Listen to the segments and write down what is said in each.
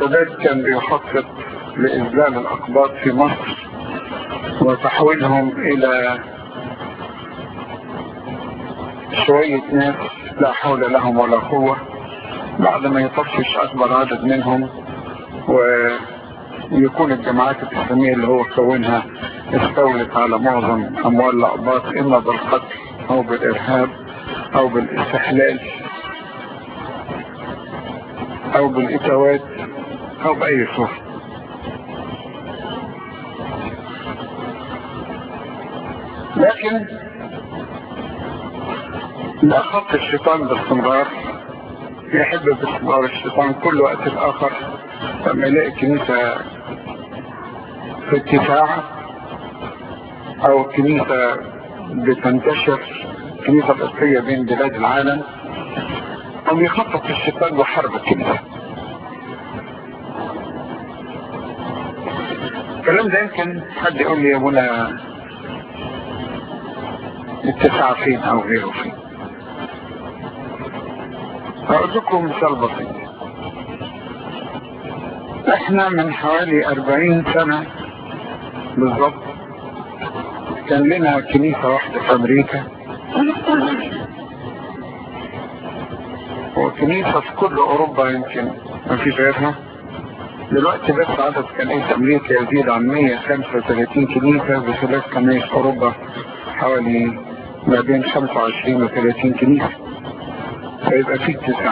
السادات كان بيخطط لإذلال الأقباط في مصر وتحويلهم إلى شوية ناس لا حول لهم ولا قوة بعد ما يطفش أكبر عدد منهم ويكون الجماعات الإسلامية اللي هو كونها استولت على معظم أموال الأقباط إما بالقتل أو بالإرهاب أو بالاستحلال أو بالإتوات أو بأي صورة لكن لا خط الشيطان باستمرار يحب باستمرار الشيطان كل وقت الآخر لما يلاقي كنيسة في اتساع أو كنيسة بتنتشر كنيسة الأصلية بين بلاد العالم أو يخطط الشيطان وحرب الكنيسة الكلام ده يمكن حد يقول لي يا ابونا اتساع فين او غيره فين هقول لكم مثال بسيط احنا من حوالي اربعين سنة بالظبط كان لنا كنيسة واحدة في امريكا وكنيسة في كل اوروبا يمكن ما فيش غيرها دلوقتي بس عدد كنائس امريكا يزيد عن 135 كنيسة بخلاف كنائس اوروبا حوالي ما بين 25 و 30 كنيسة فيبقى في اتساع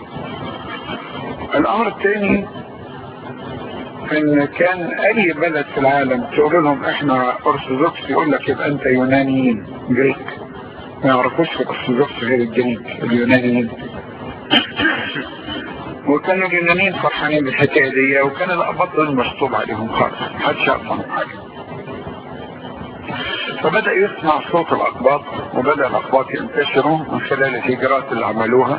الامر الثاني ان كان اي بلد في العالم تقول لهم احنا ارثوذكس يقول لك يبقى انت يونانيين جريك ما يعرفوش في الارثوذكس غير الجريك اليونانيين وكانوا اليونانيين فرحانين بالحكايه دي وكان الاباط دول مشطوب عليهم خالص محدش يفهم حاجه فبدأ يسمع صوت الأقباط وبدأ الأقباط ينتشروا من خلال الهجرات اللي عملوها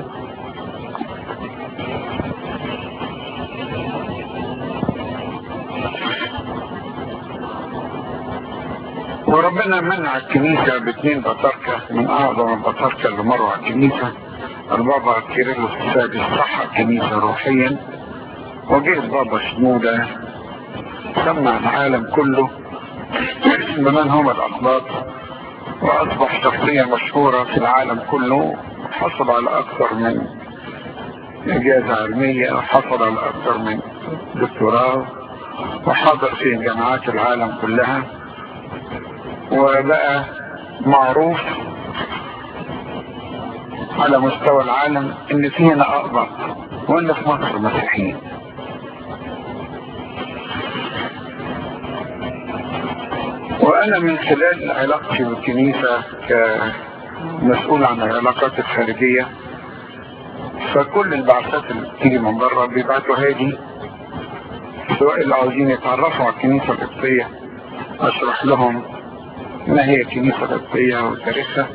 وربنا منع الكنيسة باثنين بطاركة من أعظم البطاركة اللي مروا على الكنيسة البابا كيرلس السادس صح الكنيسة روحيا وجه البابا شنودة سمع العالم كله بمن هم الأقباط وأصبح شخصية مشهورة في العالم كله حصل على أكثر من إجازة علمية وحصل على أكثر من دكتوراه وحضر في جامعات العالم كلها وبقى معروف على مستوى العالم ان فينا اقبط وان في مصر مسيحيين وانا من خلال علاقتي بالكنيسة كمسؤول عن العلاقات الخارجية فكل البعثات اللي بتيجي من بره بيبعتوا هادي سواء اللي عاوزين يتعرفوا على الكنيسة القبطية اشرح لهم ما هي الكنيسة القبطية وتاريخها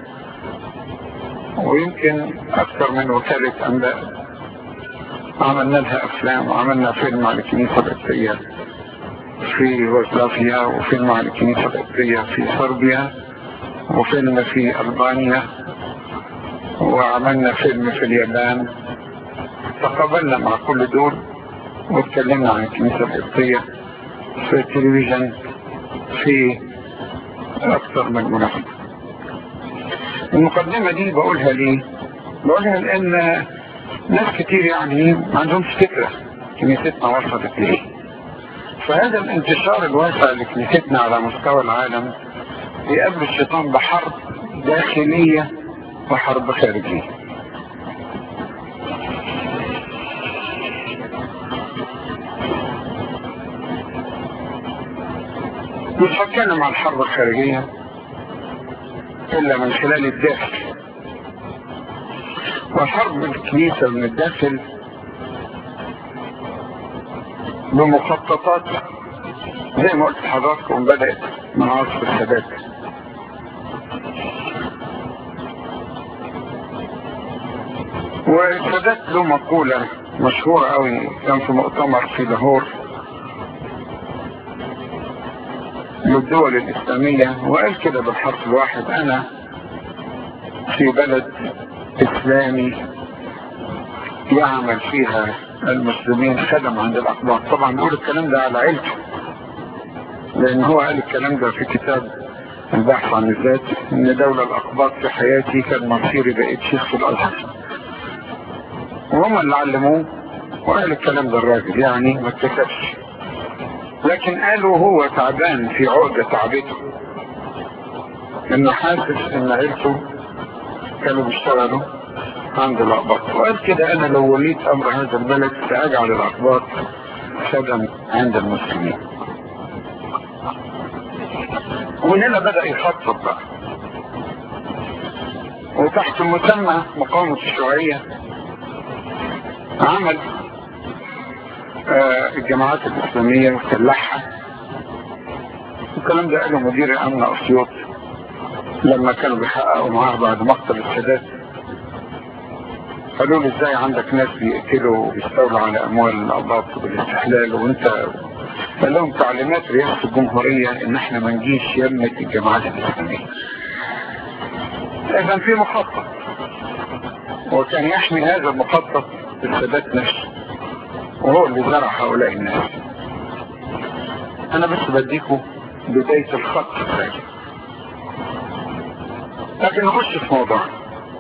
ويمكن اكثر من وكالة انباء عملنا لها افلام وعملنا فيلم على الكنيسة القبطية في يوغوسلافيا وفيلم على الكنيسة القبطية في صربيا وفيلم في ألبانيا وعملنا فيلم في اليابان تقابلنا مع كل دول واتكلمنا عن الكنيسة القبطية في التلفزيون في أكثر من مناسبة المقدمة دي بقولها ليه؟ بقولها لأن ناس كتير يعني ما عندهمش فكرة كنيستنا وصلت ليه فهذا الانتشار الواسع لكنيستنا على مستوى العالم يقابل الشيطان بحرب داخلية وحرب خارجية مش هتكلم عن الحرب الخارجية إلا من خلال الداخل وحرب الكنيسة من الداخل بمخططات زي ما قلت لحضراتكم بدأت من عصر السادات والسادات له مقولة مشهورة قوي كان في مؤتمر في لاهور للدول الإسلامية وقال كده بالحرف الواحد أنا في بلد إسلامي يعمل فيها المسلمين خدم عند الأقباط طبعا بيقول الكلام ده على عيلته لأن هو قال الكلام ده في كتاب البحث عن الذات إن دولة الأقباط في حياتي كان مصيري بقيت شيخ في الأزهر وهم اللي علموه وقال الكلام ده الراجل يعني ما اتكتبش لكن قالوا هو تعبان في عقدة تعبته انه حاسس ان عيلته كانوا بيشتغلوا عند الاقباط وقال كده انا لو وليت امر هذا البلد ساجعل الاقباط خدم عند المسلمين ومن هنا بدأ يخطط بقى وتحت مسمى مقاومة الشيوعية عمل آه الجماعات الإسلامية وسلحها الكلام ده قاله مدير الأمن أسيوط لما كانوا بيحققوا معاه بعد مقتل السادات قالوا له ازاي عندك ناس بيقتلوا وبيستولوا على اموال الاباط بالاستحلال وانت قال لهم تعليمات رئاسه الجمهوريه ان احنا ما نجيش يمة الجماعات الاسلاميه. اذا في مخطط وكان يحمي هذا المخطط السادات نفسه وهو اللي زرع هؤلاء الناس. انا بس بديكم بدايه الخط الثاني. لكن نخش في موضوعنا.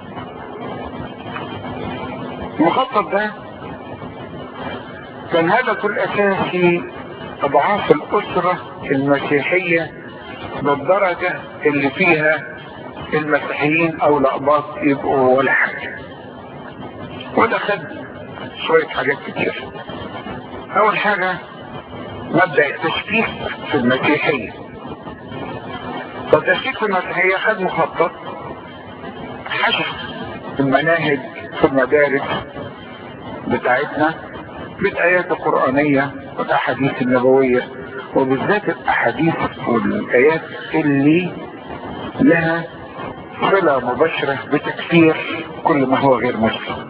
المخطط ده كان هدفه الاساسي اضعاف الاسرة المسيحية بالدرجة اللي فيها المسيحيين او الاقباط يبقوا ولا حاجة وده خد شوية حاجات كتير اول حاجة مبدأ التشكيك في المسيحية فالتشكيك في المسيحية خد مخطط حشد المناهج في المدارس بتاعتنا بالآيات القرآنية والأحاديث النبوية وبالذات الأحاديث والآيات اللي لها صلة مباشرة بتكفير كل ما هو غير مسلم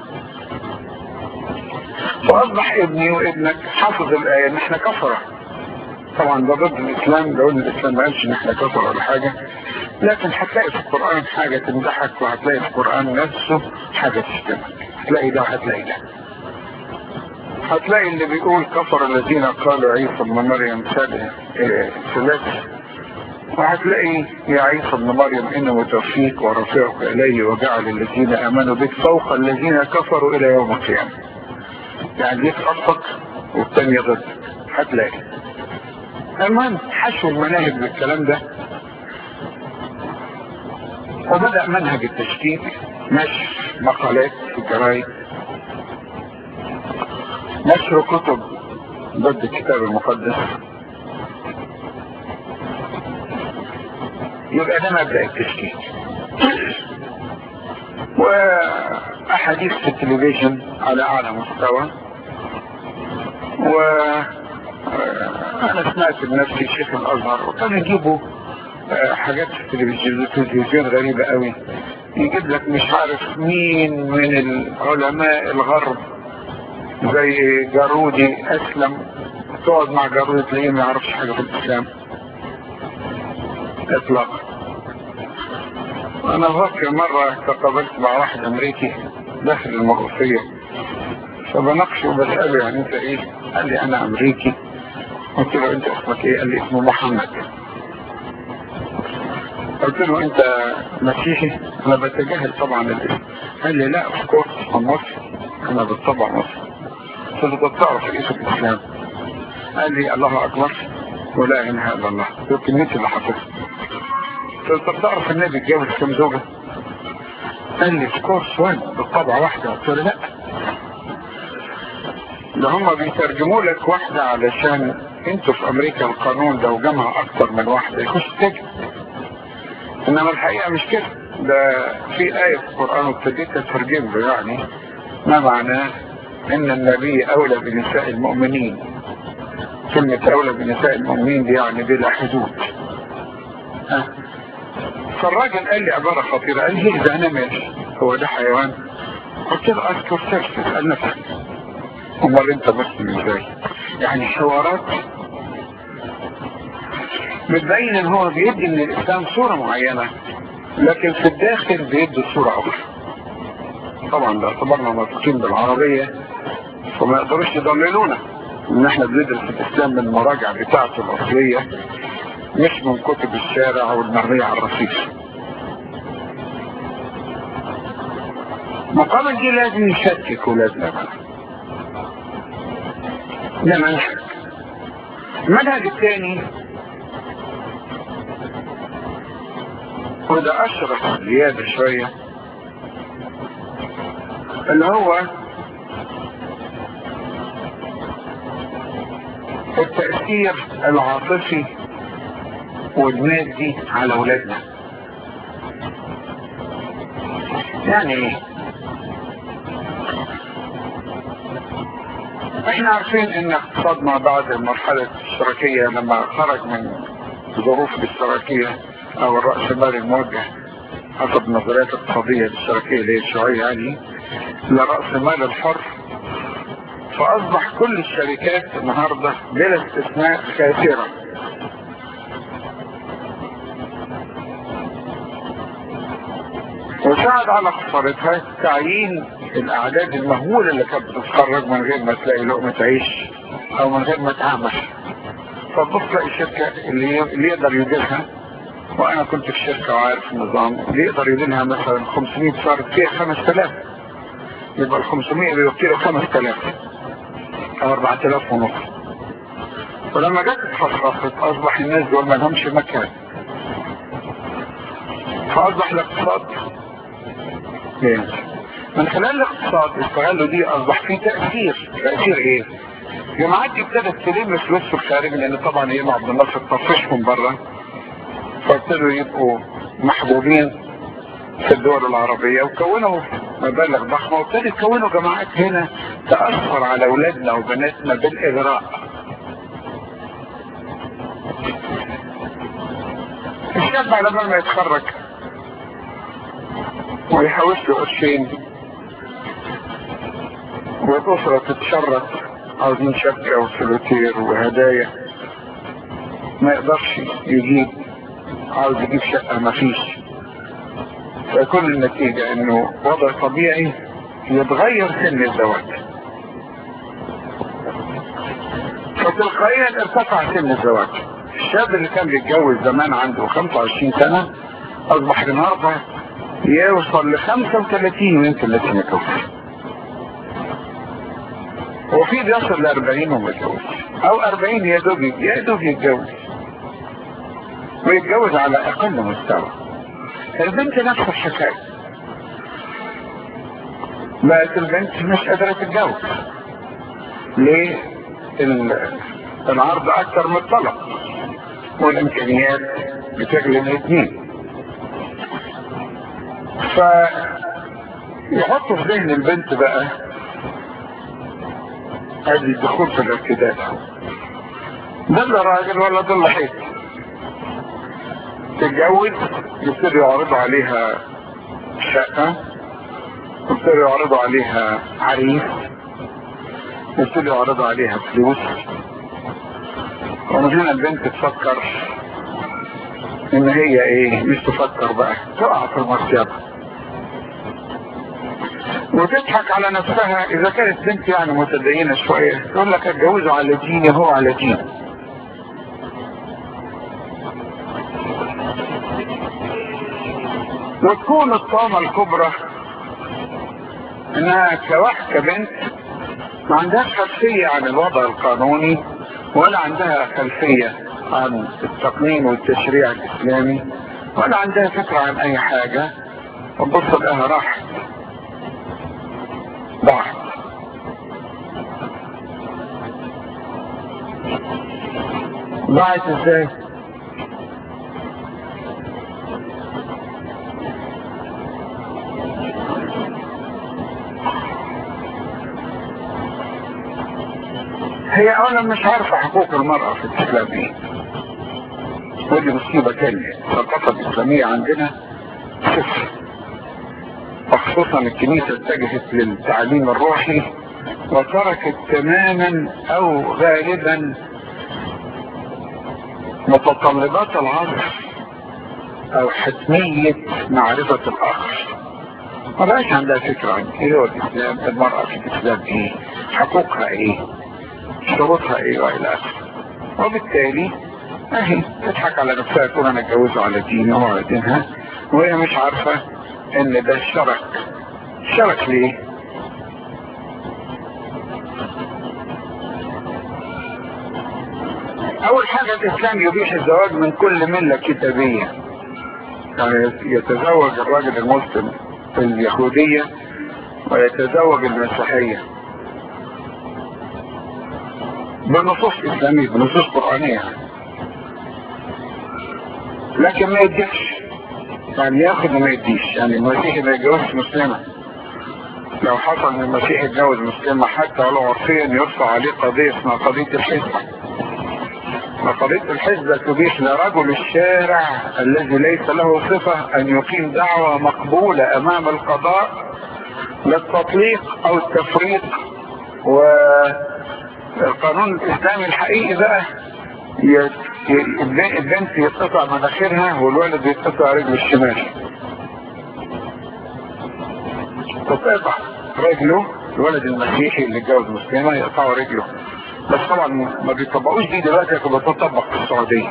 فأصبح ابني وابنك حافظ الآية إن احنا كفرة طبعا ده ضد الإسلام لو إن الإسلام ما قالش إن احنا كفرة ولا حاجة لكن هتلاقي في القرآن حاجة تمدحك وهتلاقي في القرآن نفسه حاجة تشتمك هتلاقي ده وهتلاقي ده هتلاقي اللي بيقول كفر الذين قالوا عيسى ابن مريم ثلاثة وهتلاقي يا عيسى ابن مريم إنه متوفيك ورفعك إليه وجعل الذين آمنوا بك فوق الذين كفروا إلى يوم القيامة يعني دي خطك والتانية ضدك هتلاقي المهم حشو المناهج بالكلام ده وبدأ منهج التشكيك نشر مقالات في الجرايد نشر كتب ضد الكتاب المقدس يبقى ده مبدأ التشكيك وأحاديث في التلفزيون على أعلى مستوى و أنا سمعت بنفسي شيخ الأزهر وكانوا يجيبوا حاجات في التلفزيون التلفزيون غريبة قوي يجيب لك مش عارف مين من العلماء الغرب زي جارودي اسلم تقعد مع جارودي تلاقيه ما يعرفش حاجة في الاسلام اطلاقا انا فاكر مرة تقابلت مع واحد امريكي داخل المغرفية فبناقشه وبسأله يعني انت ايه قال لي انا امريكي قلت له انت اسمك ايه قال لي اسمه محمد قلت له انت مسيحي انا بتجاهل طبعا الاسم قال لي لا اوف كورس مصري انا بالطبع مصري قلت له تعرف ايه في الاسلام قال لي الله اكبر ولا اله الا الله دول كلمتي اللي حافظها قلت له تعرف النبي اتجوز كم زوجة قال لي اوف كورس وان بالطبع واحدة قلت له لا ده هم بيترجموا لك واحدة علشان انتوا في امريكا القانون لو جمع اكتر من واحدة يخش سجن انما الحقيقة مش كده ده في آية في القرآن وابتديت اترجم له يعني ما معناه ان النبي اولى بنساء المؤمنين كلمة اولى بنساء المؤمنين دي يعني بلا حدود ها فالراجل قال لي عبارة خطيرة قال لي اذا انا ماشي هو ده حيوان قلت له اذكر سيرفس قال نفسي امال انت مسلم ازاي يعني حوارات بتبين ان هو بيدي من الاسلام صورة معينة لكن في الداخل بيدي صورة اخرى طبعا ده اعتبرنا ناطقين بالعربية وما يقدروش يضللونا ان احنا بندرس الاسلام من المراجع بتاعته الاصلية مش من كتب الشارع والمرمية على الرصيف مقام دي لازم يشكك ولادنا بقى ده منهج المنهج الثاني وده اشرح زيادة شوية اللي هو التأثير العاطفي والمادي على اولادنا يعني ايه احنا عارفين ان اقتصادنا بعد المرحلة الاشتراكية لما خرج من ظروف الاشتراكية او الرأسمال الموجه حسب النظريات الاقتصادية الاشتراكية اللي هي الشيوعية يعني لرأس مال الحر فاصبح كل الشركات النهاردة بلا استثناء خاسرة وساعد على خسارتها تعيين الاعداد المهولة اللي كانت بتتخرج من غير ما تلاقي لقمة عيش او من غير ما تعمل فتبص تلاقي الشركة اللي, اللي يقدر يديرها وانا كنت في الشركة وعارف النظام اللي يقدر يديرها مثلا 500 فرد فيها 5000 يبقى ال 500 بيوكلوا 5000 او 4000 ونص ولما جت اتفصلت اصبح الناس دول ما لهمش مكان فاصبح الاقتصاد بينزل من خلال الاقتصاد استغلوا دي اصبح فيه تأثير تأثير ايه جماعات دي ابتدت تلم فلوس في الخارج لان طبعا ايه عبد الناصر طفشهم بره فابتدوا يبقوا محبوبين في الدول العربية وكونوا مبالغ ضخمة وابتدوا يكونوا جماعات هنا تأثر على اولادنا وبناتنا بالاغراء الشاب على بال ما يتخرج ويحوش له قرشين والأسرة تتشرط عاوزين شبكة وسلوتير وهدايا ما يقدرش يجيب عاوز يجيب شقة ما فيش فيكون النتيجة انه وضع طبيعي يتغير سن الزواج فتلقائيا ارتفع سن الزواج الشاب اللي كان بيتجوز زمان عنده 25 سنة اصبح النهارده يوصل ل 35 ويمكن لسه ما يتجوزش وفي بيصل ل 40 وما يتجوزش او 40 يا دوب يا دوب يتجوز ويتجوز على اقل مستوى البنت نفس الحكايه بقت البنت مش قادره تتجوز ليه العرض اكتر من الطلب والامكانيات بتغلي الاثنين فيحطوا في ذهن البنت بقى هذه الدخول في الارتداد ضل راجل ولا ضل حيط تتجوز يبتدوا يعرضوا عليها شقة يبتدوا يعرضوا عليها عريس يبتدوا يعرضوا عليها فلوس ومثلا البنت تفكر ان هي ايه مش تفكر بقى تقع في المصيبة وتضحك على نفسها اذا كانت بنت يعني متدينة شوية تقول لك اتجوزه على ديني هو على ديني وتكون الطامة الكبرى انها كواحد كبنت ما عندهاش خلفية عن الوضع القانوني ولا عندها خلفية عن التقنين والتشريع الاسلامي ولا عندها فكرة عن اي حاجة وتبص لها راحت ضاعت ضاعت ازاي هي اولا مش عارفة حقوق المرأة في الاسلام ايه ودي مصيبة تانية الثقافة الاسلامية عندنا صفر وخصوصا الكنيسة اتجهت للتعليم الروحي وتركت تماما او غالبا متطلبات العصر او حتمية معرفة الاخر ما بقاش عندها فكرة عن ايه هو الاسلام المرأة في الاسلام ايه حقوقها ايه شروطها ايه والى اخره وبالتالي اهي تضحك على نفسها تقول انا اتجوزه على ديني وعلى دينها وهي مش عارفة ان ده شرك شرك ليه اول حاجة الاسلام يبيح الزواج من كل ملة كتابية يعني يتزوج الراجل المسلم اليهودية ويتزوج المسيحية بنصوص اسلامية بنصوص قرآنية لكن ما يديش يعني ياخد وما يديش يعني المسيحي ما يتجوزش مسلمة لو حصل ان المسيحي يتجوز مسلمة حتى ولو عرفيا يرفع عليه قضية اسمها قضية الحزبة وقضية الحزبة تبيح لرجل الشارع الذي ليس له صفة ان يقيم دعوة مقبولة امام القضاء للتطليق او التفريق والقانون الاسلامي الحقيقي بقى البنت يتقطع مناخيرها والولد يتقطع رجله الشمال تتقطع رجله الولد المسيحي اللي اتجوز مسلمة يقطعوا رجله بس طبعا ما بيطبقوش دي دلوقتي لكن بتطبق في السعودية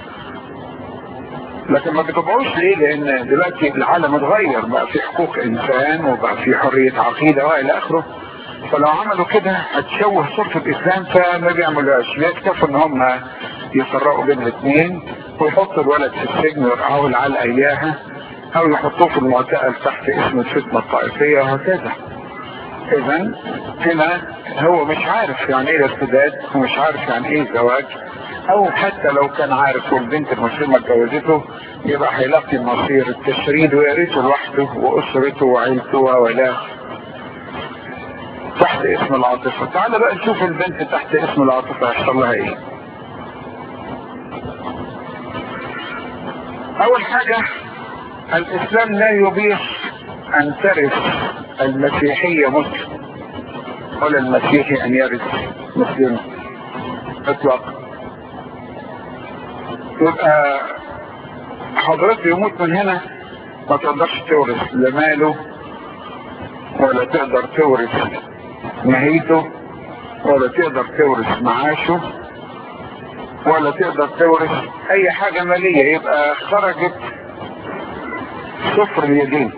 لكن ما بيطبقوش ليه لان دلوقتي العالم اتغير بقى في حقوق انسان وبقى في حرية عقيدة والى اخره فلو عملوا كده هتشوه صورة الاسلام فما بيعملوهاش بيكتفوا ان هم يفرقوا بين الاثنين ويحطوا الولد في السجن ويرقعوا العلقة اياها او يحطوه في المعتقل تحت اسم الفتنة الطائفية وهكذا اذا هنا هو مش عارف يعني ايه الارتداد ومش عارف يعني ايه الزواج او حتى لو كان عارف والبنت المسلمة اتجوزته يبقى هيلاقي مصير التشريد ويا ريته لوحده واسرته وعيلته ولا تحت اسم العاطفة تعال بقى نشوف البنت تحت اسم العاطفة هيحصل لها ايه اول حاجة الاسلام لا يبيح ان ترث المسيحية مسلم ولا المسيحي ان يرث مسلم اطلاقا يبقى حضرته يموت من هنا ما تقدرش تورث لا ماله ولا تقدر تورث مهيته ولا تقدر تورث معاشه ولا تقدر تورث اي حاجة مالية يبقى خرجت صفر اليدين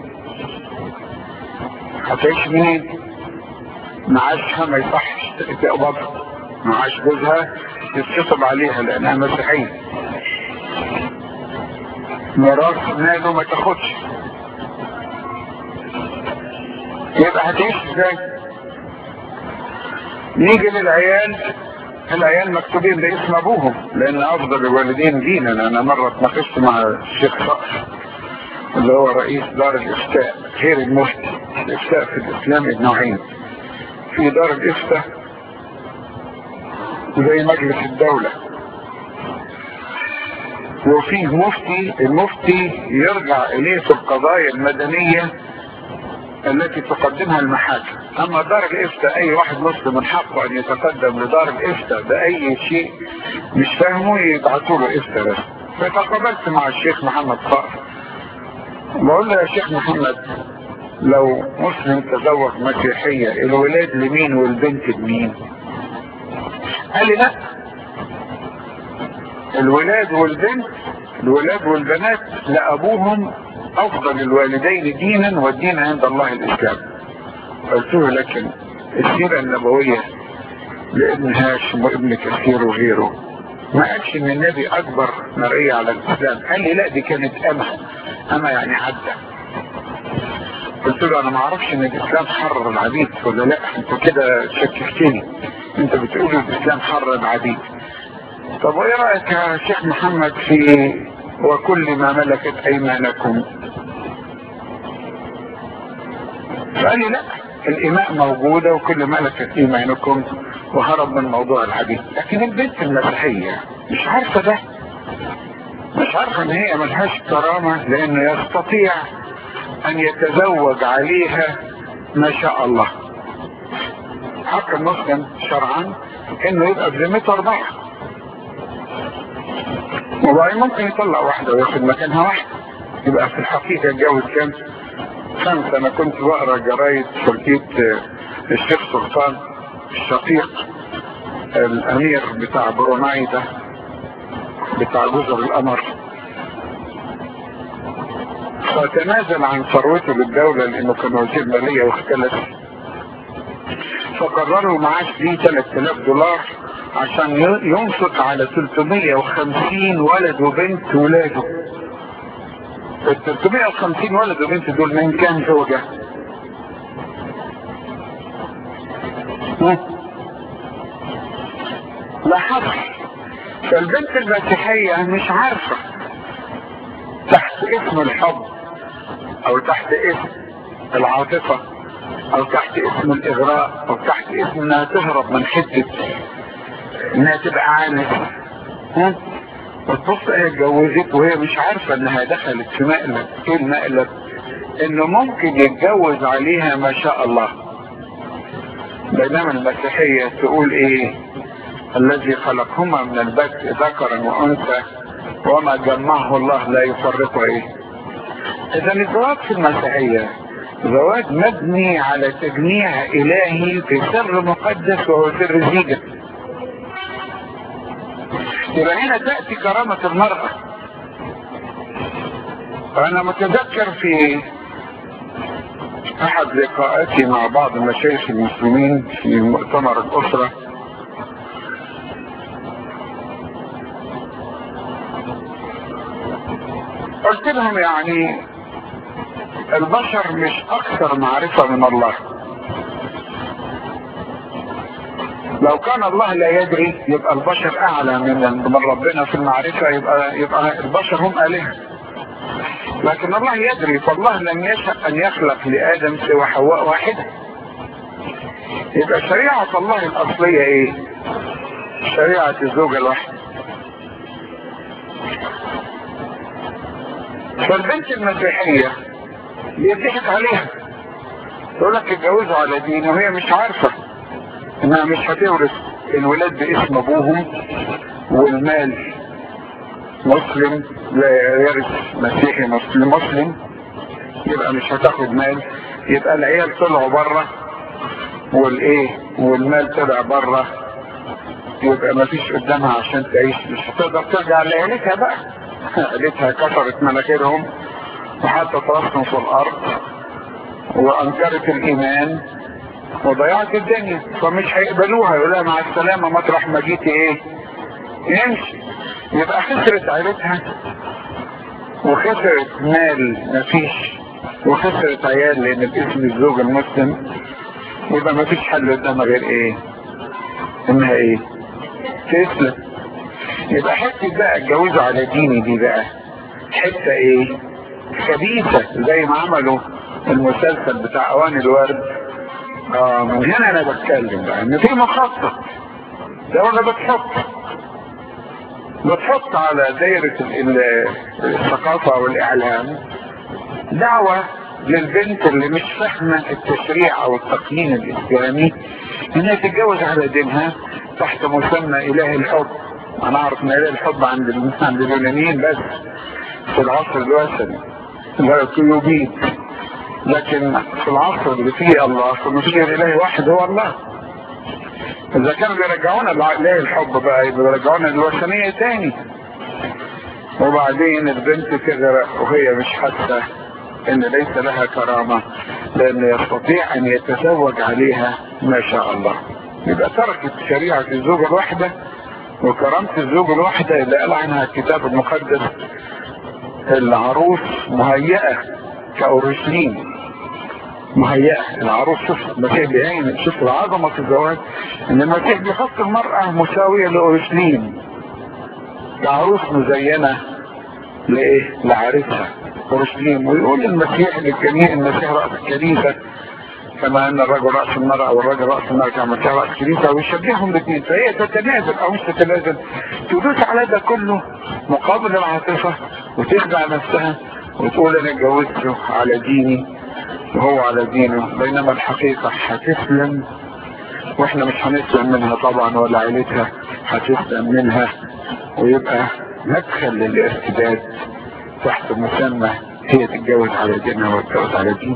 هتعيش منين معاشها ما يصحش تقبضها معاش جوزها يتشطب عليها لانها مسيحية ميراث ماله ما تاخدش يبقى هتعيش ازاي نيجي للعيال العيال مكتوبين باسم ابوهم لان افضل الوالدين دينا انا مرة اتناقشت مع الشيخ صقر اللي هو رئيس دار الافتاء غير المفتي الافتاء في الاسلام نوعين في دار الافتاء زي مجلس الدولة وفيه مفتي المفتي يرجع اليه في القضايا المدنية التي تقدمها المحاكم اما دار الافتاء اي واحد مسلم من حقه ان يتقدم لدار الافتاء باي شيء مش فاهمه يبعثوا له افتاء بس فتقابلت مع الشيخ محمد صقر بقول له يا شيخ محمد لو مسلم تزوج مسيحية الولاد لمين والبنت لمين قال لي لا الولاد والبنت الولاد والبنات لأبوهم أفضل الوالدين دينا والدين عند الله الإسلام قلت له لكن السيرة النبوية لابن هاشم وابن كثير وغيره ما قالش ان النبي اكبر مرئية على الاسلام قال لي لا دي كانت اما اما يعني عدى قلت له انا ما اعرفش ان الاسلام حرر العبيد ولا لا انت كده شككتني انت بتقول الاسلام حرر العبيد طب وايه رايك يا شيخ محمد في وكل ما ملكت ايمانكم فقال لي لا الإماء موجودة وكل ملكت إيمانكم وهرب من موضوع العبيد لكن البنت المسيحية مش عارفة ده مش عارفة ان هي ملهاش كرامة لانه يستطيع ان يتزوج عليها ما شاء الله حق المسلم شرعا انه يبقى بذمته اربعة وبعدين ممكن يطلع واحدة وياخد مكانها واحدة يبقى في الحقيقة يتجوز كام خمسة انا كنت بقرا جرايد فلقيت الشيخ سلطان الشقيق الامير بتاع بروناي ده بتاع جزر القمر فتنازل عن ثروته للدولة لانه كان وزير مالية واختلف فقرروا معاش ليه 3000 دولار عشان ينفق على 350 ولد وبنت ولاده ال 350 ولد وبنت دول من كام زوجة؟ لا حصر فالبنت المسيحية مش عارفة تحت اسم الحب او تحت اسم العاطفة او تحت اسم الاغراء او تحت اسم انها تهرب من حدة انها تبقى عانس ها وتبص هي اتجوزت وهي مش عارفة انها دخلت في مقلب ايه المقلب انه ممكن يتجوز عليها ما شاء الله بينما المسيحية تقول ايه الذي خلقهما من البدء ذكرا وانثى وما جمعه الله لا يفرقه ايه اذا الزواج في المسيحية زواج مبني على تجميع الهي في سر مقدس وهو سر الزيجة يبقى هنا تأتي كرامة المرأة انا متذكر في احد لقاءاتي مع بعض المشايخ المسلمين في مؤتمر الاسره قلت لهم يعني البشر مش اكثر معرفة من الله لو كان الله لا يدري يبقى البشر اعلى من من ربنا في المعرفة يبقى يبقى البشر هم الهه لكن الله يدري فالله لم يشأ ان يخلق لادم سوى حواء واحدة يبقى شريعة الله الاصلية ايه شريعة الزوجة الواحدة فالبنت المسيحية بيضحك عليها تقول لك اتجوزوا على دين وهي مش عارفة انها مش هتورث الولاد باسم ابوهم والمال مسلم لا يرث مسيحي مسلم مسلم يبقى مش هتاخد مال يبقى العيال طلعوا بره والايه والمال طلع بره يبقى ما فيش قدامها عشان تعيش مش هتقدر ترجع لعيلتها بقى عيلتها كسرت مناخيرهم وحطت راسهم في الارض وانكرت الايمان وضيعت الدنيا فمش هيقبلوها يقول لها مع السلامه مطرح ما جيتي ايه يمشي يبقى خسرت عيلتها وخسرت مال مفيش وخسرت عيال لان باسم الزوج المسلم يبقى مفيش حل قدامها غير ايه انها ايه تسلم يبقى حته بقى اتجوزوا على ديني دي بقى حته ايه خبيثه زي ما عملوا المسلسل بتاع اواني الورد اه من هنا انا بتكلم بقى ان في مخطط ده ولا بتحط بتحط على دايرة الثقافة والاعلام دعوة للبنت اللي مش فاهمة التشريع او التقنين الاسلامي انها تتجوز على دينها تحت مسمى اله الحب انا اعرف ان اله الحب عند عند اليونانيين بس في العصر الوثني اللي هو الكيوبيد لكن في العصر اللي فيه الله فما فيش غير اله واحد هو الله اذا كانوا بيرجعونا لاله الحب بقى يبقى بيرجعونا للوثنيه تاني وبعدين البنت تغرق وهي مش حاسه ان ليس لها كرامه لان يستطيع ان يتزوج عليها ما شاء الله يبقى تركت شريعه الزوجه الواحده وكرامه الزوجه الواحده اللي قال عنها الكتاب المقدس العروس مهيئه كاورشليم مهيئة العروس شوف المسيح بيعين شوف العظمة في الزواج ان المسيح بيحط المرأة مساوية لأورشليم العروس مزينة لإيه؟ لعريسها أورشليم ويقول المسيح للجميع المسيح رأس الكنيسة كما ان الرجل رأس المرأة والرجل رأس المرأة كما المسيح رأس الكنيسة ويشبههم الاثنين فهي تتنازل او مش تتنازل تدوس على ده كله مقابل العاطفة وتخدع نفسها وتقول انا اتجوزته على ديني وهو على دينه بينما الحقيقة هتسلم واحنا مش هنسلم منها طبعا ولا عيلتها هتسلم منها ويبقى مدخل للارتداد تحت مسمى هي تتجوز على دينها وتتجوز على دين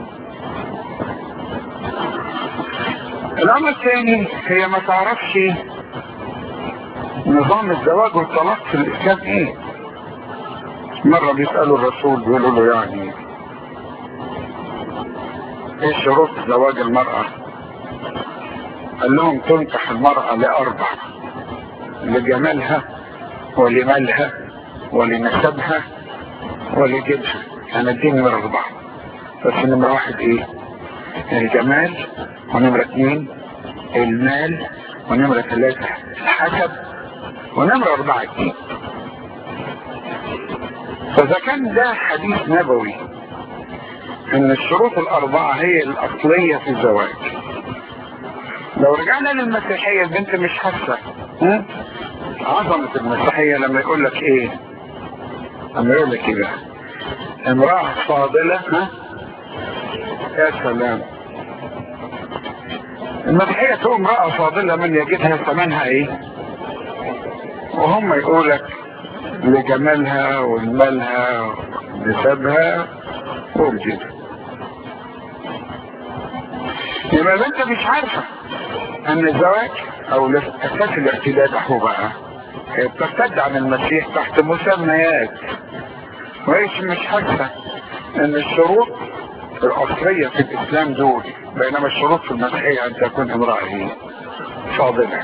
الامر الثاني هي ما تعرفش نظام الزواج والطلاق في الاسلام ايه مرة بيسألوا الرسول بيقولوا له يعني ايه شروط زواج المرأة قال لهم تنكح المرأة لأربع لجمالها ولمالها ولنسبها ولجنسها يعني الدين نمرة أربعة بس نمرة واحد إيه؟ الجمال ونمرة اثنين المال ونمرة ثلاثة الحسب ونمرة أربعة الدين فإذا كان ده حديث نبوي إن الشروط الأربعة هي الأصلية في الزواج لو رجعنا للمسيحية البنت مش حاسة عظمة المسيحية لما يقول لك ايه لما يقول لك ايه بقى امرأة فاضلة ها يا سلام المسيحية تقول امرأة فاضلة من يجدها ثمنها ايه وهم يقول لك لجمالها ولمالها ونسبها وبكده يبقى انت مش عارفه ان الزواج او اساس الاعتداد اهو بقى بترتد عن المسيح تحت مسميات وهيش مش حاسه ان الشروط الاصليه في الاسلام دول بينما الشروط في المسيحيه ان تكون امراه هي فاضله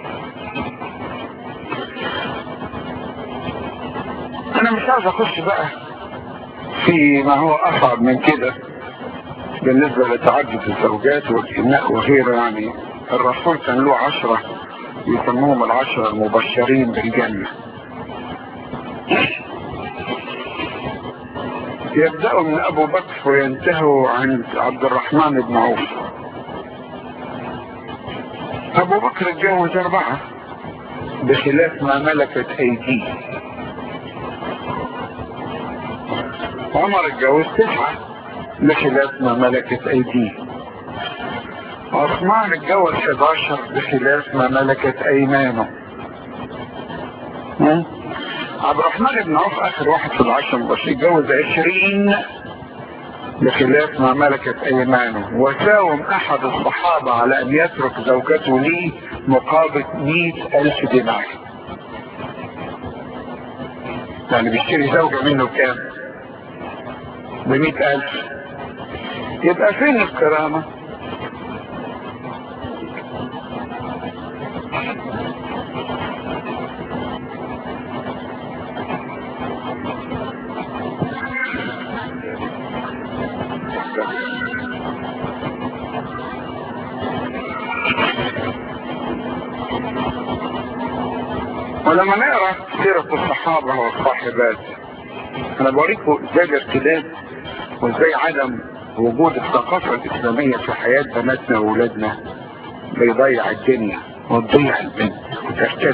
انا مش عايز اخش بقى في ما هو اصعب من كده بالنسبة لتعدد الزوجات والإناء وغيره يعني الرسول كان له عشرة يسموهم العشرة المبشرين بالجنة يبدأوا من أبو بكر وينتهوا عند عبد الرحمن بن عوف أبو بكر اتجوز أربعة بخلاف ما ملكت أيديه عمر اتجوز تسعة بخلاف ما ملكت ايديه عثمان اتجوز 11 بخلاف ما ملكت ايمانه عبد الرحمن بن عوف اخر واحد في العشر بس اتجوز 20 بخلاف ما ملكت ايمانه وساوم احد الصحابة على ان يترك زوجته لي مقابل مئة الف دينار يعني بيشتري زوجة منه بكام بمئة الف يبقى فين الكرامة ولما نقرا سيرة الصحابة والصاحبات انا بوريكم ازاي الارتداد وازاي عدم وجود الثقافة الاسلامية في حياة بناتنا واولادنا بيضيع الدنيا وتضيع البنت وترتد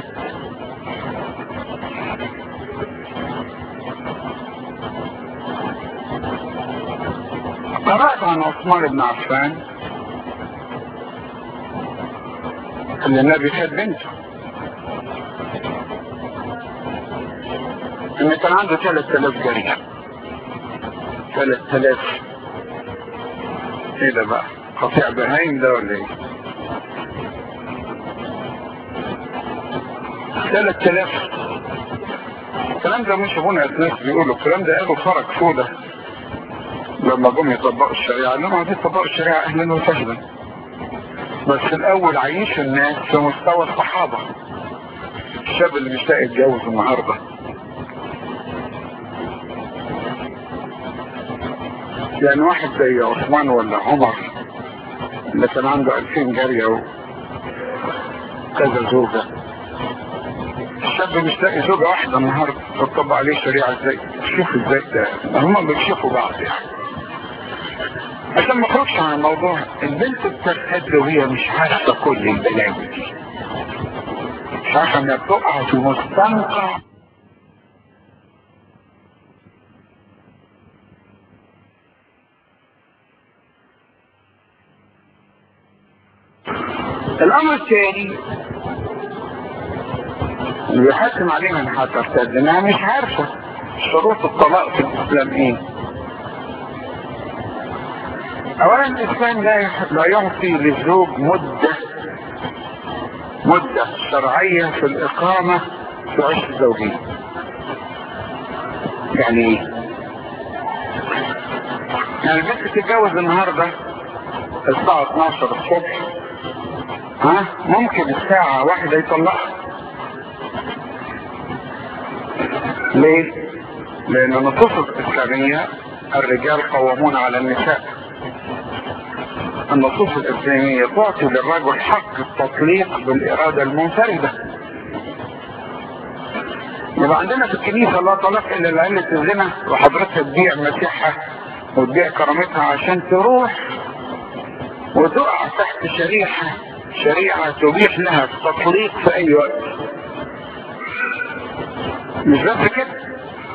قرأت عن عثمان بن عفان ان النبي خد بنته ان كان عنده 3000 جريمة 3000 ايه ده بقى قطيع بهايم ده ولا ايه 3000 الكلام ده مش ابونا ناس بيقولوا الكلام ده قالوا فرق سودة لما جم يطبقوا الشريعة انهم عايزين يطبقوا الشريعة اهلا وسهلا بس الاول عيشوا الناس في مستوى الصحابة الشاب اللي مش لاقي يتجوز النهارده يعني واحد زي عثمان ولا عمر اللي كان عنده 2000 جارية وكذا زوجة الشاب مش لاقي زوجة واحدة النهاردة تطبق عليه الشريعة ازاي شوف ازاي ده هما بيشوفوا بعض يعني عشان ما اخرجش عن الموضوع البنت بترتد وهي مش حاسة كل البلاوي دي مش عارفة انها بتقع في مستنقع الامر الثاني اللي بيحكم علينا انها ترتد انها مش عارفه شروط الطلاق في الاسلام ايه اولا الاسلام لا يح- لا يعطي للزوج مدة مدة شرعية في الاقامة في عشق الزوجية يعني ايه؟ يعني البنت تتجوز النهاردة الساعة 12 الصبح ها ممكن الساعة واحدة يطلقها ليه؟ لأن النصوص الإسلامية الرجال قوامون على النساء النصوص الإسلامية تعطي للرجل حق التطليق بالإرادة المنفردة يبقى عندنا في الكنيسة لا طلاق إلا لعلة الزنا وحضرتها تبيع مسيحها وتبيع كرامتها عشان تروح وتقع تحت شريحة شريعة تبيح لها التطليق في أي وقت مش بس كده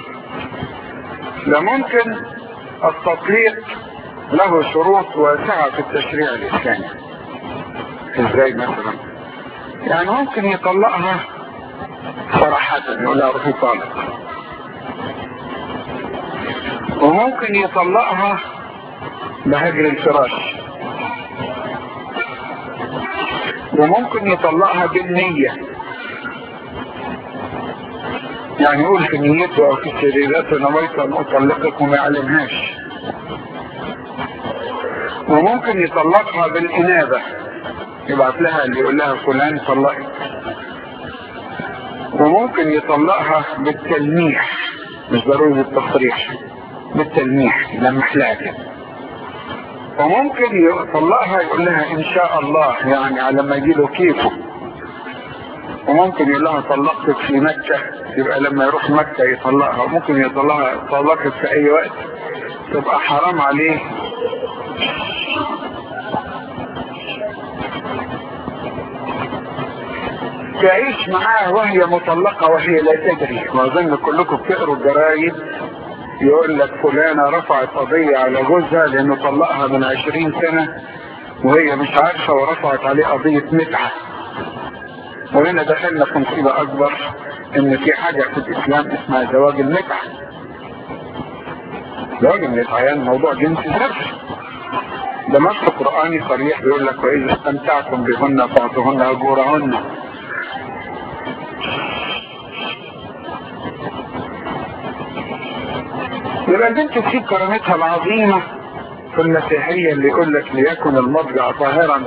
ده ممكن التطليق له شروط واسعة في التشريع الإسلامي ازاي مثلا يعني ممكن يطلقها صراحة يقول لها روحي طالق وممكن يطلقها بهجر الفراش وممكن يطلقها بالنية يعني يقول في نيته او في سريرته نويت ان اطلقك وما يعلمهاش وممكن يطلقها بالانابة يبعت لها اللي يقول لها فلان طلقك وممكن يطلقها بالتلميح مش ضروري بالتصريح بالتلميح لمح لها كده وممكن يطلقها يقول لها ان شاء الله يعني على ما يجي له كيفه وممكن يقول لها طلقتك في مكة يبقى لما يروح مكة يطلقها وممكن يطلقها طلقت في اي وقت تبقى حرام عليه تعيش معاه وهي مطلقة وهي لا تدري واظن كلكم بتقروا الجرايد يقول لك فلانة رفعت قضية على جوزها لانه طلقها من عشرين سنة وهي مش عارفة ورفعت عليه قضية متعة وهنا دخلنا في مصيبة اكبر ان في حاجة في الاسلام اسمها زواج المتعة زواج المتعة يعني موضوع جنسي صرف ده نص قرآني صريح بيقول لك وإذا استمتعتم بهن فاعطوهن أجورهن يبقى البنت تسيب كرامتها العظيمة في المسيحية اللي يقول لك ليكن المضجع طاهرا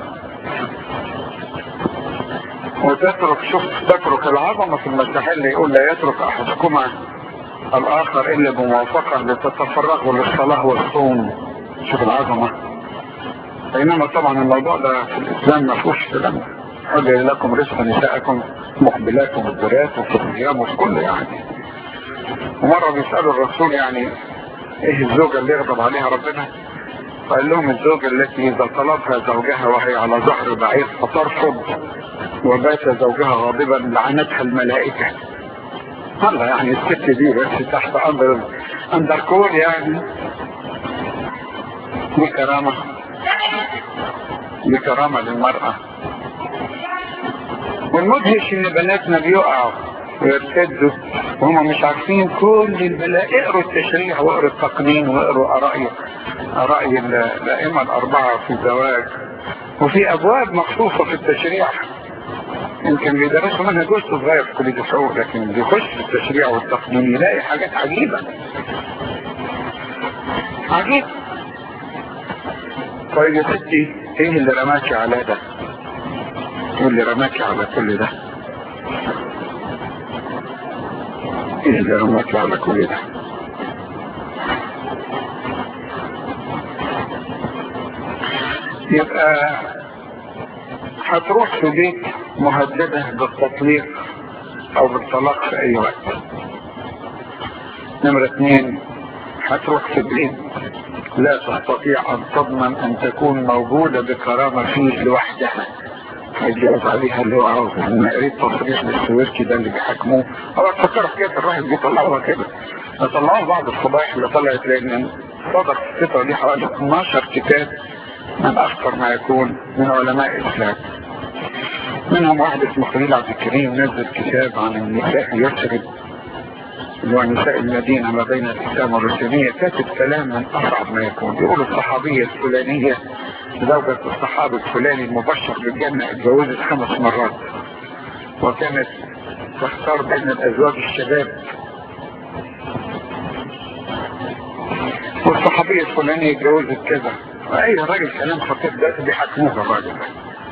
وتترك شوف تترك العظمة في المسيحية اللي يقول لا يترك أحدكما الآخر إلا بموافقة لتتفرغوا للصلاة والصوم شوف العظمة بينما طبعا الموضوع ده في الإسلام ما فيهوش كلام حجر لكم رزق نسائكم مقبلات ومدبرات وفي الصيام وفي كل يعني ومرة بيسألوا الرسول يعني ايه الزوجة اللي يغضب عليها ربنا فقال لهم الزوجة التي إذا طلبها زوجها وهي على ظهر بعير فترفض وبات زوجها غاضبا لعنتها الملائكة الله يعني الست دي بس تحت أمر أندر كول يعني دي كرامة دي كرامة للمرأة والمدهش ان بناتنا بيقعوا ويرتدوا وهم مش عارفين كل البلاء اقروا التشريع واقروا التقنين واقروا ارائي ارائي الائمه الاربعه في الزواج وفي ابواب مخصوصه في التشريع يمكن بيدرسوا منها جزء صغير في كليه الشعور لكن بيخش في التشريع والتقنين يلاقي حاجات عجيبه عجيب طيب يا ستي ايه اللي رماكي على ده ايه اللي رماكي على كل ده ايه اللي رماكي على كل ده يبقى هتروح في بيت مهددة بالتطليق او بالطلاق في اي وقت نمرة اثنين هتروح في بيت لا تستطيع ان تضمن ان تكون موجودة بكرامة فيه لوحدها هيجوز عليها اللي هو عاوز انا قريت تصريح للسويركي ده اللي بيحاكموه هو تفكر في كده الراجل بيطلعوها كده طلعوا بعض الفضائح اللي طلعت لان صدر في الفترة دي حوالي 12 كتاب من اخطر ما يكون من علماء الاسلام منهم واحد اسمه خليل عبد الكريم نزل كتاب عن النساء يسرد اللي هو نساء المدينة ما بين الإسلام والروسينية كاتب كلام من أصعب ما يكون يقول الصحابية الفلانية زوجة الصحابي الفلاني المبشر بالجنة اتجوزت خمس مرات وكانت تختار بين الأزواج الشباب والصحابية الفلانية اتجوزت كذا أي راجل كلام خطير ده بيحكموه الراجل ده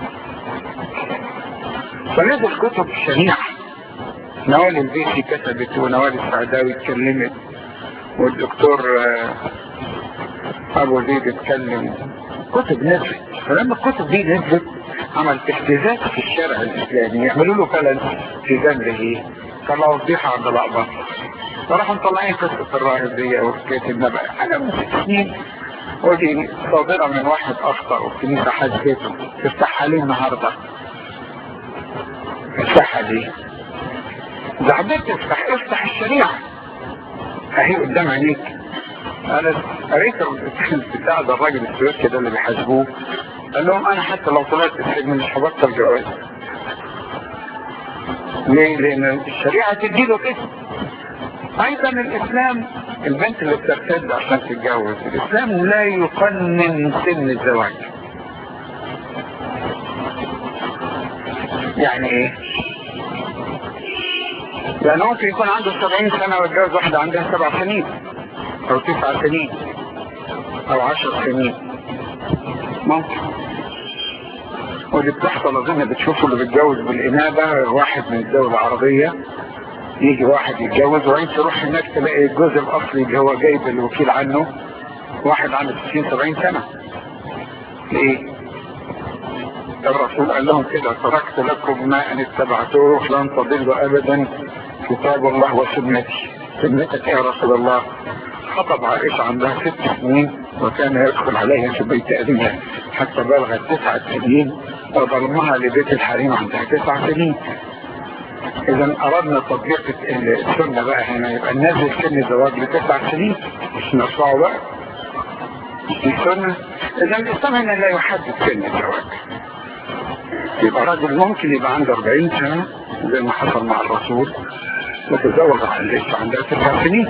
فنزل كتب الشريعة نوال البيسي كتبت ونوال السعداوي اتكلمت والدكتور ابو زيد اتكلم كتب نزلت فلما الكتب دي نزلت عمل اهتزاز في الشارع الاسلامي يعملوا له فعلا التزام لايه؟ طلعوا فضيحه عند الاقباط فراحوا مطلعين قصه الراهب دي وحكايه النبأ حاجه من ست سنين ودي صادره من واحد اخطا والكنيسه حجزته تفتحها ليه النهارده؟ تفتحها ليه؟ اذا حبيت تفتح افتح الشريعة اهي قدام عينيك انا قريت بتاع ده الراجل السويسي ده اللي بيحاسبوه قال لهم انا حتى لو طلعت السجن مش هبطل جواز ليه؟ لان الشريعة تديله كده ايضا الاسلام البنت اللي بترتد عشان تتجوز الاسلام لا يقنن سن الزواج يعني ايه يعني ممكن يكون عنده 70 سنة ويتجوز واحدة عندها سبع سنين أو تسع سنين أو عشر سنين ممكن ودي بتحصل أظن بتشوفوا اللي بيتجوز بالإنابة واحد من الدولة العربية يجي واحد يتجوز وبعدين تروح هناك تلاقي الجوز الأصلي اللي هو جايب الوكيل عنه واحد عنده 60 70 سنة ليه؟ الرسول قال لهم كده تركت لكم ما ان اتبعتوه لن تضلوا ابدا كتاب الله وسنتي سنتك يا رسول الله خطب عائشة عندها ست سنين وكان يدخل عليها في بيت أبيها حتى بلغت تسع سنين وضمها لبيت الحريم عندها تسع سنين إذا أردنا تطبيق السنة بقى هنا يبقى ننزل سن الزواج لتسع سنين مش نرفعه بقى السنة إذا الإسلام هنا لا يحدد سن الزواج يبقى راجل ممكن يبقى عنده 40 سنة زي ما حصل مع الرسول وتزوج عن لسه عندها تسع سنين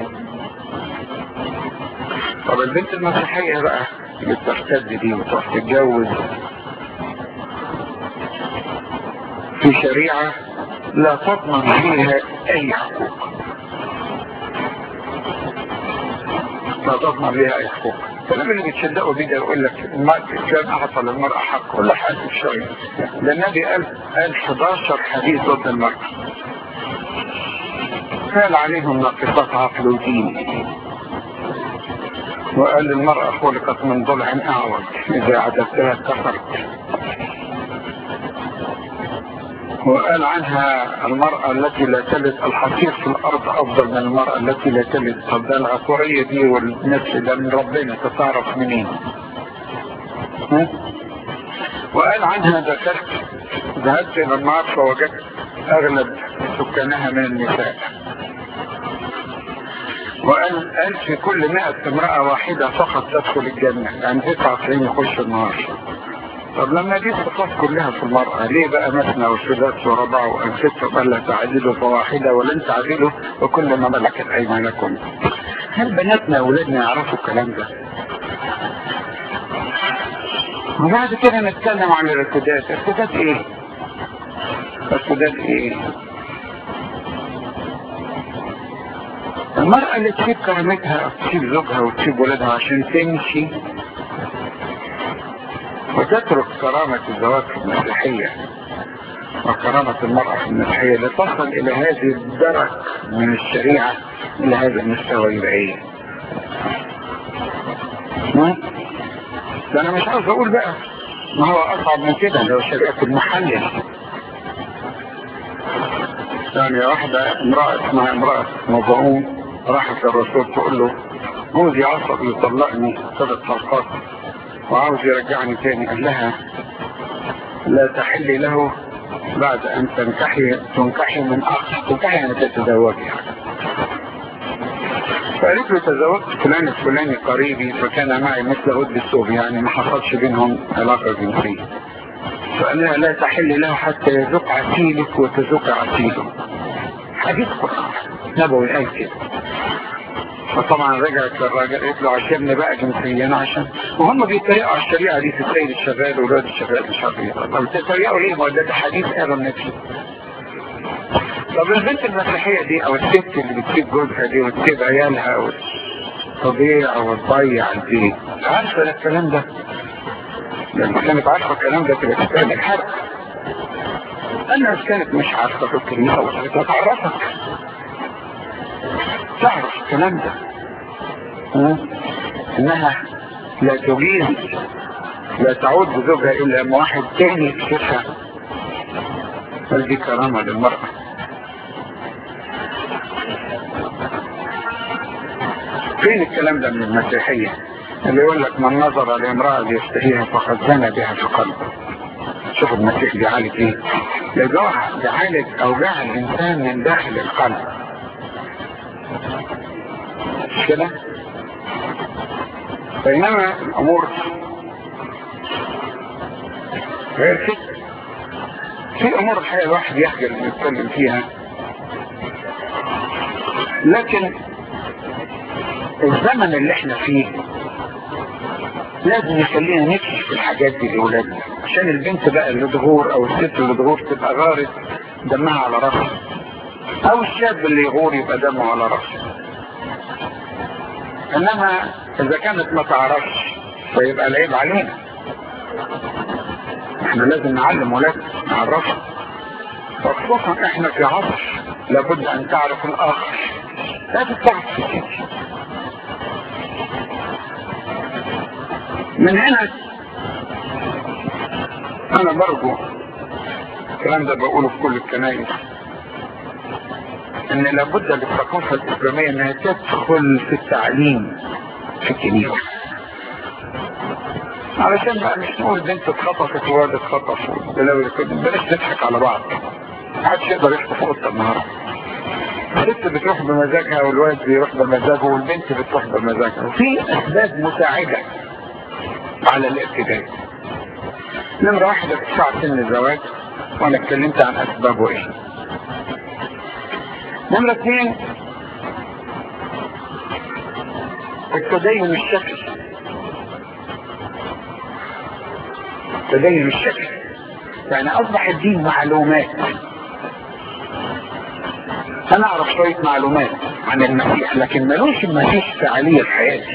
طب البنت المسيحية بقى اللي بترتد دي وتروح تتجوز في شريعة لا تضمن فيها أي حقوق لا تضمن فيها أي حقوق الكلام اللي بتصدقوا بيه ده يقول لك الاسلام اعطى للمراه حق ولا حق شويه ده النبي قال قال 11 حديث ضد المراه قال عليهم ناقصات عقل ودين وقال المرأة خلقت من ضلع أعوج إذا عدلتها كسرت وقال عنها المرأة التي لا تلد الحصير في الأرض أفضل من المرأة التي لا تلد طب ده العقورية دي والنفس ده من ربنا تتعرف منين ها؟ وقال عنها ذكرت ذهبت إلى النار فوجدت أغلب سكانها من النساء وقال قال في كل مئة امرأة واحدة فقط تدخل الجنة يعني 99 يخش النار طب لما دي الصفات كلها في المرأة ليه بقى مثنى وثلاث وربع وأنفسه قال لا تعدلوا فواحدة ولن تعدلوا وكل ما ملكت أيمانكم هل بناتنا وولادنا يعرفوا الكلام ده؟ وبعد كده نتكلم عن الارتداد ارتداد ايه؟ ارتداد ايه؟ المرأة اللي تسيب كرامتها أو تسيب زوجها وتسيب ولادها عشان تمشي وتترك كرامة الزواج في المسيحية وكرامة المرأة في المسيحية لتصل إلى هذه الدرك من الشريعة إلى هذا المستوى يبقى إيه؟ ده أنا مش عاوز أقول بقى ما هو أصعب من كده لو شريعة المحلل يعني واحدة امرأة اسمها امرأة مظعوم راحت للرسول تقول له جوزي عصب يطلقني ثلاث طلقات وعاوز يرجعني تاني قال لها لا تحلي له بعد ان تنكحي تنكحي من اخ تنكحي يعني تتزوجي فقالت له تزوجت فلان الفلاني قريبي فكان معي مثل غد الثوب يعني ما حصلش بينهم علاقه جنسيه فقال لها لا تحل له حتى يذوق عسيلك وتذوق عسيله حديث قرآن نبوي قال كده فطبعا رجعت للراجل قالت له عشرني بقى جنسيا عشان وهم بيتريقوا على الشريعه دي في السيد الشغال وولاد الشغال مش عارف ايه طب بتتريقوا ليه؟ ما ده حديث قالوا النبي طب البنت المسيحيه دي او الست اللي بتسيب جوزها دي وتسيب عيالها وتضيع وتضيع البيت عارفه الكلام ده لما كانت عارفه الكلام ده تبقى تستاهل الحرق الناس كانت مش عارفه في الكنيسه وصلت تعرفك تعرف الكلام ده ها؟ انها لا تجيز لا تعود بزوجها الا لما واحد تاني يكشفها بل دي كرامه للمراه فين الكلام ده من المسيحيه اللي يقول لك من نظر لامراه ليشتهيها فقد زنى بها في قلبه شوف المسيح بيعالج ايه بيعالج اوجاع الانسان من داخل القلب مش كده بينما الامور غير كده في امور الحقيقه الواحد يخجل انه يتكلم فيها لكن الزمن اللي احنا فيه لازم يخلينا نكشف الحاجات دي لاولادنا عشان البنت بقى اللي تغور او الست اللي تغور تبقى غارت دمها على راسها او الشاب اللي يغور يبقى دمه على راسه انما اذا كانت ما تعرفش فيبقى العيب علينا احنا لازم نعلم ولادنا نعرفهم وخصوصا احنا في عصر لابد ان تعرف الاخر لا تتعرف في من هنا انا برجو الكلام ده بقوله في كل الكنائس ان لابد للثقافة الاسلامية انها تدخل في التعليم في الكنيسة علشان بقى مش نقول بنت اتخطفت وواد اتخطف بلاوي كده بلاش نضحك على بعض محدش يقدر يخطف قطة النهارده الست بتروح بمزاجها والواد بيروح بمزاجه والبنت بتروح بمزاجها وفي اسباب مساعدة على الابتداء نمرة واحدة ارتفاع سن الزواج وانا اتكلمت عن اسبابه ايه نمرة اثنين التدين الشكلي التدين الشكلي يعني اصبح الدين معلومات انا اعرف شوية معلومات عن المسيح لكن ملوش المسيح فعالية في حياتي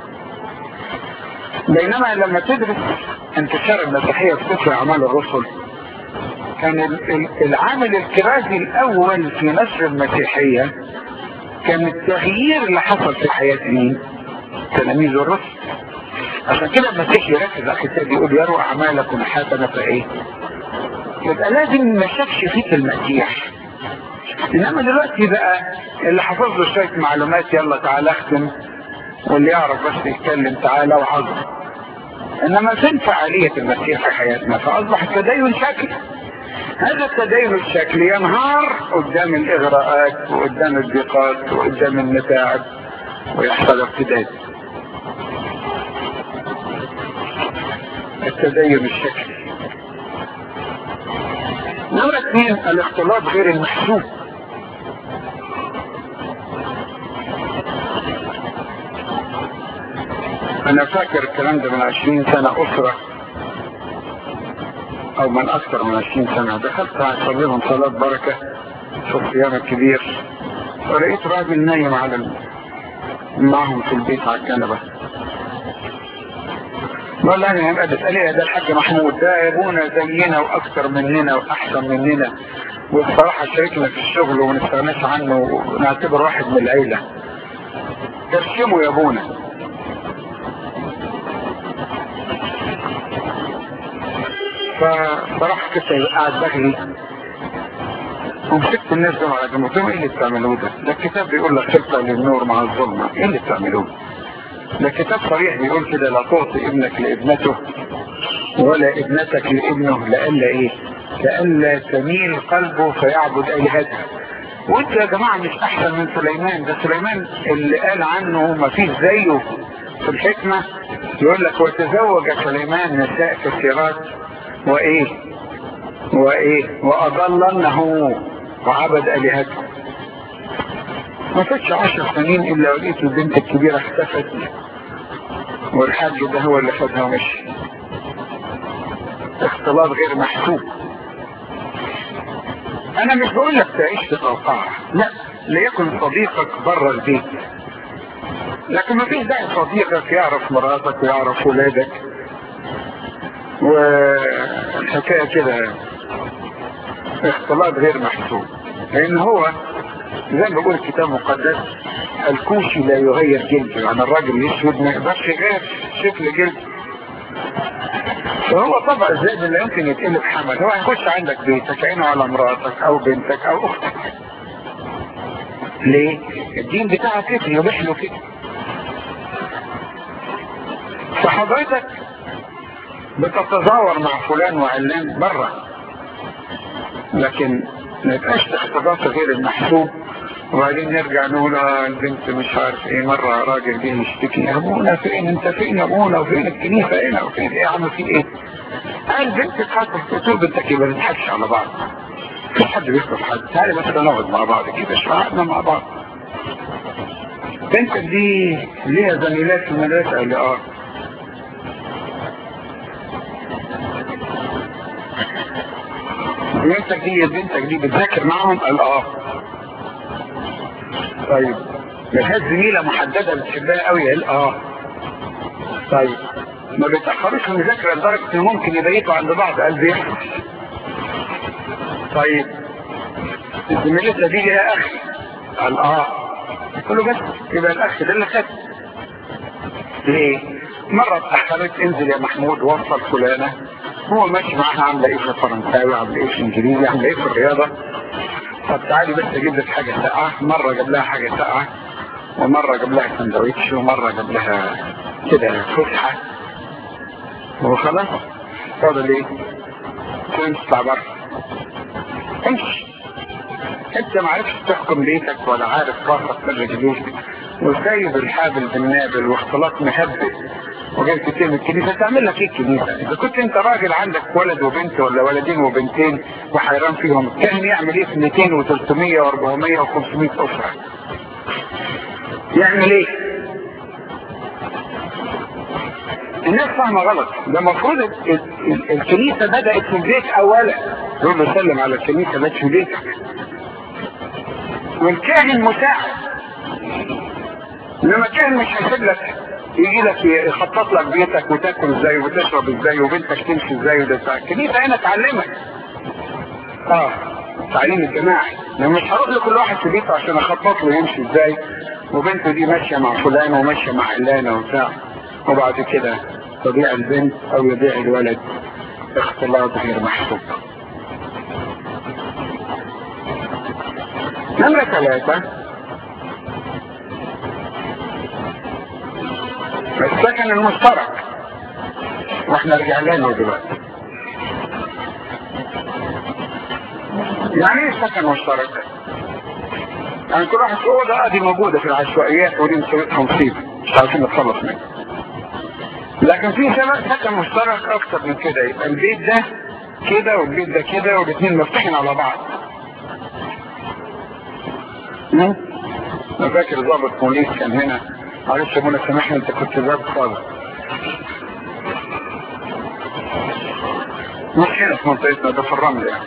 بينما لما تدرس انتشار المسيحية في سفر اعمال الرسل كان العامل الكرازي الاول في نشر المسيحية كان التغيير اللي حصل في حياة مين تلاميذ الرسل عشان كده المسيح يركز على الكتاب يقول يروا اعمالكم حسنة فايه يبقى لازم ما شافش فيك المسيح انما دلوقتي بقى اللي حفظ له شوية معلومات يلا تعالى اختم واللي يعرف بس يتكلم تعالى وحظه انما فين فعالية المسيح في حياتنا فاصبح التدين شكلي هذا التدين الشكلي ينهار قدام الاغراءات وقدام الضيقات وقدام المتاعب ويحصل ارتداد التدين الشكلي نمرة اثنين الاختلاط غير المحسوب انا فاكر الكلام ده من عشرين سنة اسرة او من اكثر من عشرين سنة دخلت اصلي لهم صلاة بركة في الصيام الكبير ولقيت راجل نايم على ال... معهم في البيت على الكنبة بقول انا يبقى تسألي ده الحاج محمود ده ابونا زينا واكثر مننا واحسن مننا والصراحة شاركنا في الشغل وما نستغناش عنه ونعتبر واحد من العيلة ترسموا يا ابونا فصراحة كنت قاعد بجري ومسكت الناس دول على جنب قلت لهم ايه اللي بتعملوه ده؟ ده الكتاب بيقول لك خلطة للنور مع الظلمة، ايه اللي بتعملوه؟ ده كتاب صريح بيقول كده لا تعطي ابنك لابنته ولا ابنتك لابنه لئلا ايه؟ لئلا تميل قلبه فيعبد الهته. وانت يا جماعة مش احسن من سليمان ده سليمان اللي قال عنه ما فيش زيه في الحكمة يقول لك وتزوج سليمان نساء كثيرات وايه وايه واضلنه وعبد الهته ما فاتش عشر سنين الا ولقيت البنت الكبيرة اختفت والحاج ده هو اللي خدها ومشي اختلاط غير محسوب انا مش بقول لك تعيش في قوقعة لا ليكن صديقك بره البيت لكن ما فيش داعي صديقك يعرف مراتك ويعرف ولادك والحكاية كده اختلاط غير محسوب لان هو زي ما بيقول الكتاب المقدس الكوشي لا يغير جلده يعني الراجل الاسود ما يقدرش يغير شكل جلده فهو طبع الزائد اللي يمكن يتقلب حمل هو هيخش عندك بيتك عينه على مراتك او بنتك او اختك ليه؟ الدين بتاعك كده يبيح له كده فحضرتك بتتزاور مع فلان وعلان بره لكن ما يبقاش اختلاط غير المحسوب وبعدين نرجع نقول اه البنت مش عارف ايه مرة راجل جه يشتكي يا ابونا فين انت فين يا ابونا وفين الكنيسة هنا وفين ايه يا عم في ايه؟ قال بنت اتحطت قلت له بنتك ما بنضحكش على بعض مفيش حد بيخطف حد تعالى بس نقعد مع بعض كده قعدنا مع بعض بنتك دي ليها زميلات في المدرسة قال لي اه بنتك دي بنتك دي بتذاكر معاهم قال اه طيب ملهاش زميلة محددة بتحبها قوي قال اه طيب ما بيتأخروش في المذاكرة لدرجة ان ممكن يبيتوا عند بعض قال بيحصل طيب زميلتها دي ليها اخ قال اه قلت له بس يبقى الاخ ده اللي خد ليه؟ مرة اتأخرت انزل يا محمود وصل فلانة هو ماشي معاها عامله ايه في الفرنساوي عامله ايه في الانجليزي عامله ايه في الرياضه طب تعالي بس اجيب لك حاجه ساقعه مره جاب لها حاجه ساقعه ومره جاب لها سندوتش ومره جاب لها كده فسحه وخلاص فاضل ايه؟ كنت تطلع بره امشي انت ما عرفتش تحكم بيتك ولا عارف راسك من رجليك وسايب الحابل بالنابل واختلاط مهبل وجاي تتم الكنيسة تعمل لك ايه الكنيسة اذا كنت انت راجل عندك ولد وبنت ولا ولدين وبنتين وحيران فيهم كان يعمل ايه في 200 و300 و400 و500 اسرة يعمل ايه الناس فاهمة غلط ده المفروض الكنيسة بدأت في البيت اولا يقول له سلم على الكنيسة بدأت في بيتك والكاهن مساعد انما الكاهن مش هيسيب لك يجي لك يخطط لك بيتك وتاكل ازاي وتشرب ازاي وبنتك تمشي ازاي وده بتاع الكنيسه هنا تعلمك اه التعليم الجماعي لما مش هروح لكل واحد في بيته عشان اخطط له يمشي ازاي وبنته دي ماشيه مع فلان وماشيه مع علانه وبتاع وبعد كده تضيع البنت او يضيع الولد اختلاط غير محسوب نمرة ثلاثة السكن المشترك واحنا رجعنا له دلوقتي يعني ايه سكن مشترك يعني كل واحد في اوضه دي موجوده في العشوائيات ودي مصيبتها مصيبه مش عارفين نتخلص منها لكن في سكن مشترك اكتر من كده يبقى البيت ده كده والبيت ده كده والاثنين مفتوحين على بعض انا فاكر ضابط بوليس كان هنا معلش يا منى سامحني انت كنت ضابط خالص مش هنا في منطقتنا ده في الرمل يعني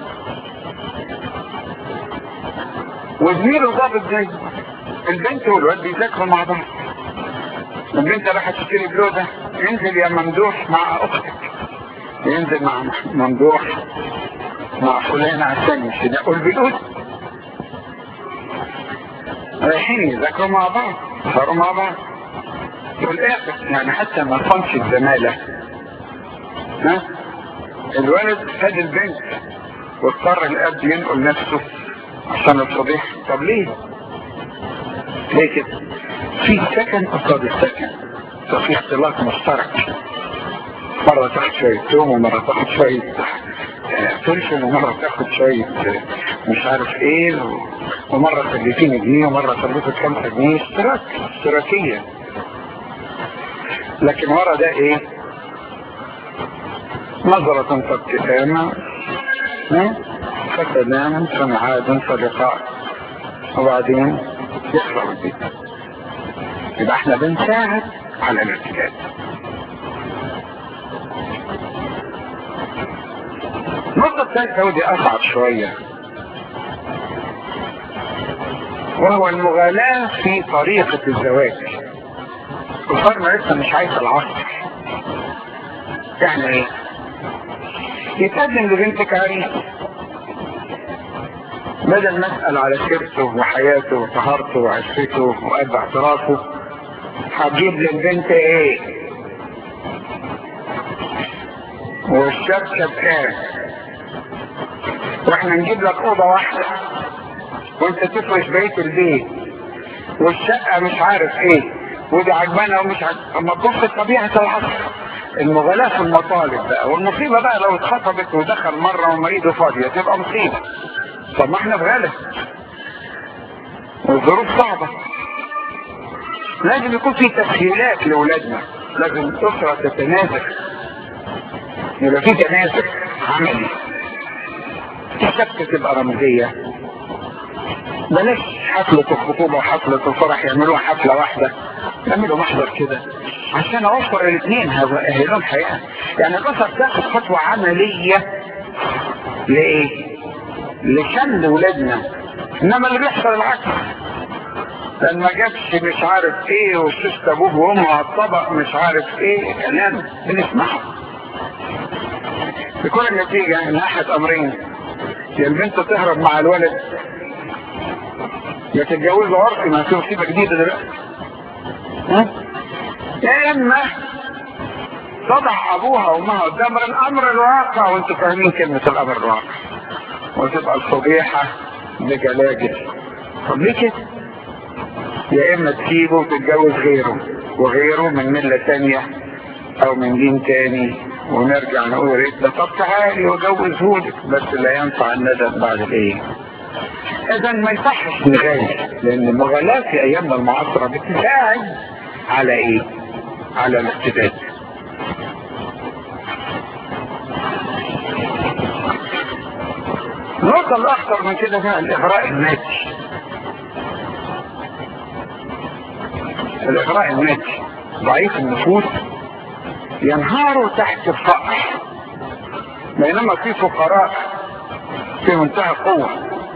وزميله ضابط زي البنت والواد بيذاكروا مع بعض البنت راحت تشتري بلوزه انزل يا ممدوح مع اختك ينزل مع ممدوح مع فلانة عشان يشتري البلوزه رايحين يذاكروا مع بعض صاروا مع بعض في الاخر يعني حتى ما صنش الزمالة ها الولد خد البنت واضطر الاب ينقل نفسه عشان الصديق طب ليه ليه كده في سكن قصاد السكن ففي اختلاط مشترك مرة تاخد شوية توم ومرة تاخد شوية فلفل ومرة تاخد شوية مش عارف ايه ومرة خليتين جنيه ومرة خليتك خمسة جنيه اشتراك اشتراكية لكن ورا ده ايه نظرة فابتسامة فسلام فمعاد فلقاء وبعدين يخرب البيت يبقى احنا بنساعد على الارتداد النقطة الثالثة ودي أصعب شوية وهو المغالاة في طريقة الزواج وصارنا لسه مش عايز العصر يعني ايه يتقدم لبنتك عريس بدل ما اسال على سيرته وحياته وطهارته وعفته وقد اعترافه هتجيب للبنت ايه والشبكه بكام واحنا نجيب لك اوضه واحده وانت تفرش بقيه البيت والشقه مش عارف ايه ودي عجبانه ومش عجبانه اما تبص طبيعه العصر المغالاة في المطالب بقى والمصيبة بقى لو اتخطبت ودخل مرة ومريضه فاضية تبقى مصيبة طب ما احنا في غالب والظروف صعبة لازم يكون في تسهيلات لأولادنا لازم الأسرة تتناسق يبقى في تناسق عملي الشبكة تبقى رمزية بلاش حفلة الخطوبة وحفلة الفرح يعملوها حفلة واحدة يعملوا محضر كده عشان اوفر الاثنين هذول حياة يعني الاسر تاخد خطوة عملية لايه لشمل ولادنا انما اللي بيحصل العكس لما جابش مش عارف ايه وشفت ابوه وامه على الطبق مش عارف ايه كلام بنسمعه بكل النتيجة ان احد امرين يا البنت تهرب مع الولد يا تتجوزوا عرفي ما في مصيبة جديدة دلوقتي ها يا اما تضع ابوها وامها قدام الامر الواقع وانتوا فاهمين كلمة الامر الواقع وتبقى الفضيحة بجلاجل طب ليه كده؟ يا اما تسيبه وتتجوز غيره وغيره من ملة تانية او من دين تاني ونرجع نقول يا ريت ده طب تعالي وجوزهولك بس لا ينفع الندم بعد الايه؟ اذا ما يصحش نغالي لان المغالاة في ايامنا المعاصرة بتساعد على ايه؟ على الارتداد النقطة الأخطر من كده بقى الإغراء المادي الإغراء المادي ضعيف النفوس ينهاروا تحت الفقر بينما في فقراء في منتهى القوة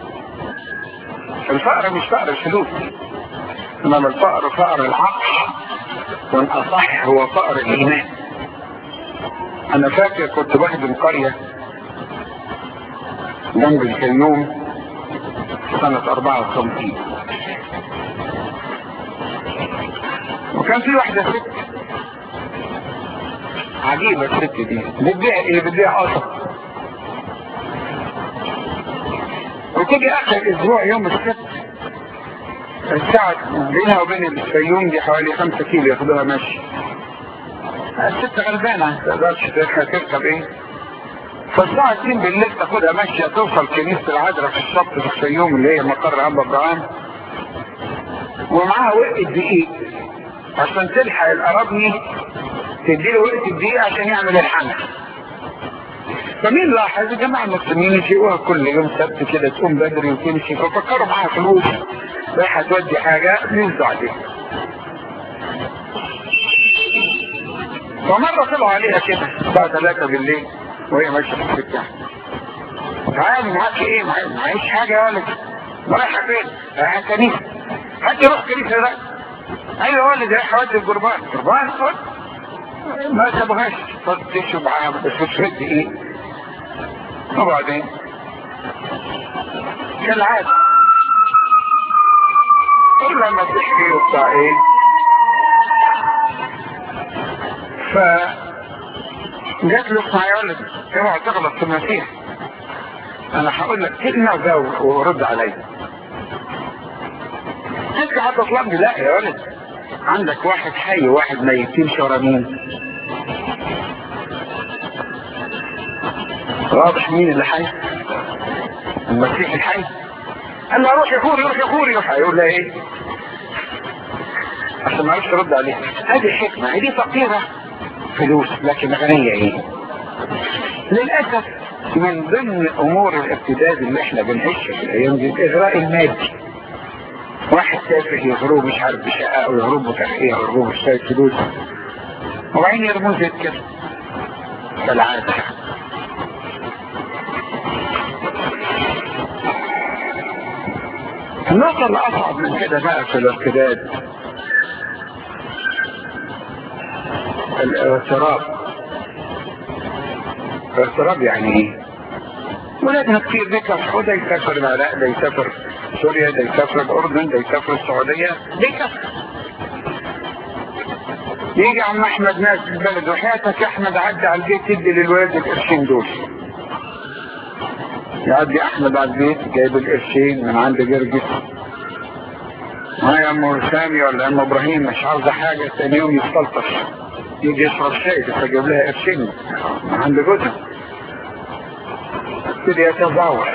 الفقر مش فقر الفلوس انما الفقر فقر العقل والاصح هو فقر الايمان انا فاكر كنت بخدم قرية جنب الفيوم سنة 54 وكان في واحدة ست عجيبة الست دي بتبيع ايه بتبيع قصب وتيجي اخر اسبوع يوم السبت الساعة بينها وبين الفيوم دي حوالي خمسة كيلو ياخدوها ماشي الست غلبانة ما تقدرش تركب ايه فالساعة 2 بالليل تاخدها ماشية توصل كنيسة العذراء في الشط في الفيوم اللي هي مقر أبا إبراهيم ومعاها وقت دقيق عشان تلحق القرابني تديله وقت الدقيق عشان يعمل الحمل فمين لاحظ جماعة المسلمين يجيبوها كل يوم سبت كده تقوم بدري وتمشي ففكروا معاها فلوس رايحة تودي حاجة ينزوا عليها فمرة طلعوا عليها كده الساعة 3 بالليل وهي ماشية في السكة تعالي معاك ايه معيش حاجة يا ولد رايحة فين؟ رايحة كنيسة حد يروح كنيسة ده ايوه يا ولد رايح اودي القربان قربان ما سابوهاش تشرب معاها بس تشرب ايه وبعدين كالعادة كل ما تحكي له بتاع ايه ف جات له اسمع يا ولد اوعى تغلط في المسيح انا هقول لك كلمه وجاوب ورد عليا انت هتطلبني لا يا ولد عندك واحد حي وواحد ميتين ورا مين واضح مين اللي حي المسيح الحي قال له روح يا خوري روح يا خوري روح هيقول لها ايه عشان ما عرفش ترد عليه هذه حكمة هذه فقيرة فلوس لكن غنية ايه للأسف من ضمن امور الارتداد اللي احنا بنعيشها في الايام دي الاغراء المادي واحد تافه يغروه مش عارف بشقة او يغروه بترقية او يغروه بشوية فلوس وبعدين يرموه زي كده كالعادة النقطة الأصعب من كده بقى في الارتداد الاغتراب الاغتراب يعني ايه؟ ولادنا كتير بيكفر ده يسافر العراق ده يسافر سوريا ده يسافر الأردن ده يسافر السعودية بيكفر يجي عم أحمد ناس في البلد وحياتك يا أحمد عدي على البيت تدي للولاد القرشين دول يعدي أحمد على البيت جايب القرشين من عند جرجس ما يا ام سامي ولا ام ابراهيم مش عاوزه حاجه ثاني يوم يستلطف يجي يشرب شاي بس اجيب لها قرشين من عند جوزها يبتدي يتزاور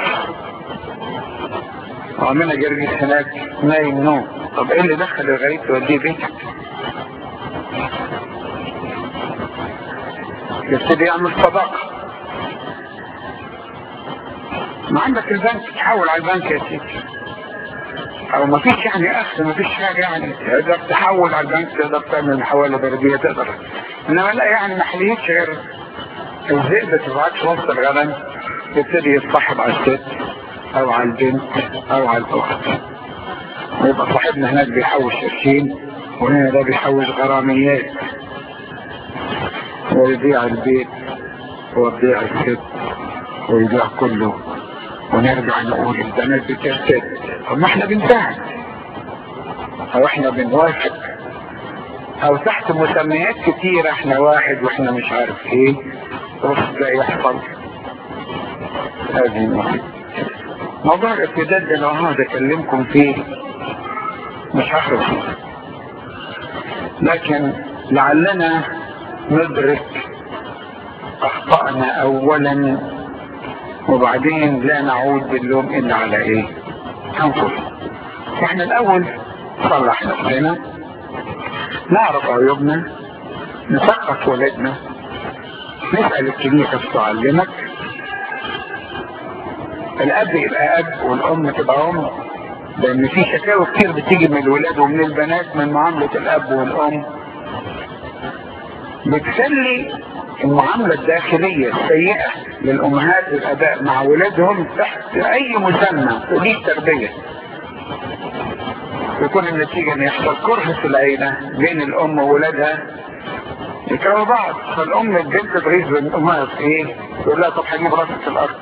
وعمنا جرجس هناك نايم نوم طب ايه اللي دخل الغريب توديه بيتك يبتدي يعمل صداقه ما عندك البنك تحول على البنك يا سيدي او ما فيش يعني اخذ ما فيش حاجة يعني تقدر تحول على البنك تقدر تعمل حوالة بردية تقدر انما لا يعني ما حليتش غير الذئب تبعت في وسط الغنم يبتدي يتصاحب على الست او على البنت او على الاخت ويبقى صاحبنا هناك بيحوش قرشين وهنا ده بيحوش غراميات ويبيع البيت ويبيع الست ويبيع كله ونرجع نقول البنات بترتد طب ما احنا بنساعد او احنا بنوافق او تحت مسميات كتيرة احنا واحد واحنا مش عارف ايه بص ده يحصل هذه المصيبة موضوع الارتداد ده لو هقعد اكلمكم فيه مش هخرج فيه لكن لعلنا ندرك اخطأنا اولا وبعدين لا نعود باللوم الا على ايه انفسنا احنا الاول نصلح نفسنا نعرف عيوبنا نثقف ولادنا نسأل الكنيسة تعلمك الاب يبقى اب والام تبقى ام لان في شكاوى كتير بتيجي من الولاد ومن البنات من معاملة الاب والام بتخلي المعاملة الداخلية السيئة للأمهات والآباء مع ولادهم تحت أي مسمى تريد تربية يكون النتيجة أن يحصل كره في العيلة بين الأم وولادها يكرهوا بعض فالأم البنت تغيظ بين أمها في إيه؟ تقول لها طب هجيب راسك في الأرض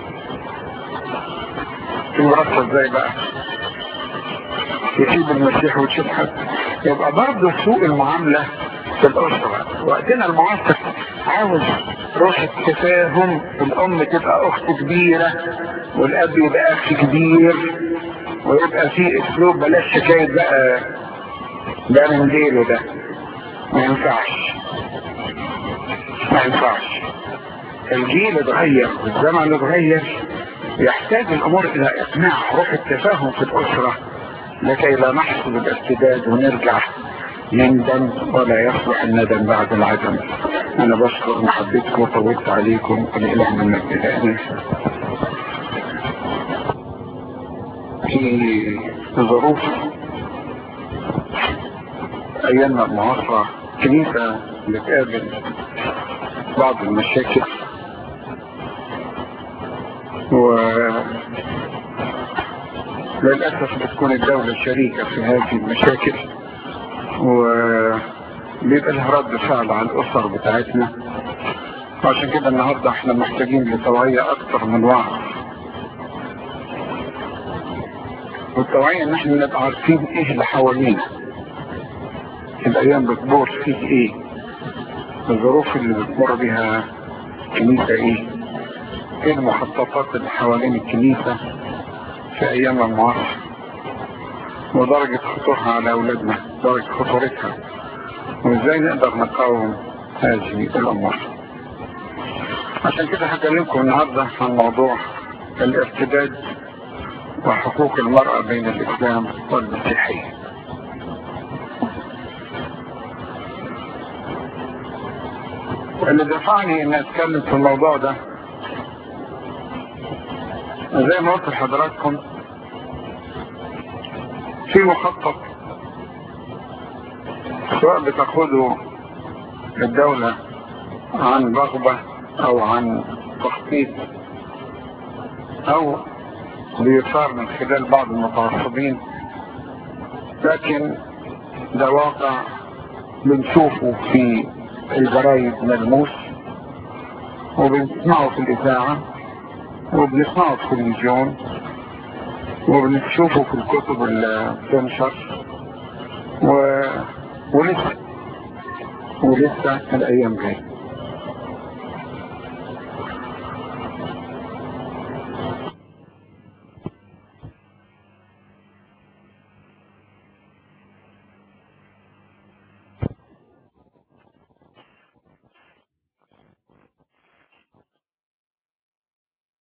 تجيب راسها إزاي بقى؟ تسيب المسيح وتشوف حد يبقى برضه سوء المعاملة في الأسرة وقتنا المعاصر عاوز روح التفاهم الأم تبقى أخت كبيرة والأب يبقى أخ كبير ويبقى في أسلوب بلاش شكاية بقى ده من ديله ده ما ينفعش ما ينفعش الجيل اتغير والزمن اتغير يحتاج الأمور إلى إقناع روح التفاهم في الأسرة لكي لا نحصل الارتداد ونرجع ندم ولا يصلح الندم بعد العدم انا بشكر محبتكم وطولت عليكم الاله من ابتدائنا في ظروف ايامنا المعاصرة كنيسة بتقابل بعض المشاكل و للأسف بتكون الدولة شريكة في هذه المشاكل وبيبقى لها رد فعل على الأسر بتاعتنا وعشان كده النهاردة احنا محتاجين لتوعية أكتر من وعي والتوعية ان احنا نبقى عارفين ايه اللي حوالينا الأيام بتدور فيه ايه الظروف اللي بتمر بها الكنيسة ايه ايه المخططات اللي حوالين الكنيسة في أيام المعاصرة ودرجة خطورها على أولادنا درجة خطورتها وإزاي نقدر نقاوم هذه الأمور عشان كده هكلمكم النهاردة عن موضوع الارتداد وحقوق المرأة بين الإسلام والمسيحية اللي دفعني ان اتكلم في الموضوع ده زي ما قلت لحضراتكم في مخطط سواء بتاخده الدولة عن رغبة او عن تخطيط او بيثار من خلال بعض المتعصبين لكن ده واقع بنشوفه في الجرايد ملموس وبنسمعه في الإذاعة وبنسمعه في التلفزيون وبنشوفه في الكتب اللي بتنشر و... ولسه ولسه الأيام جاية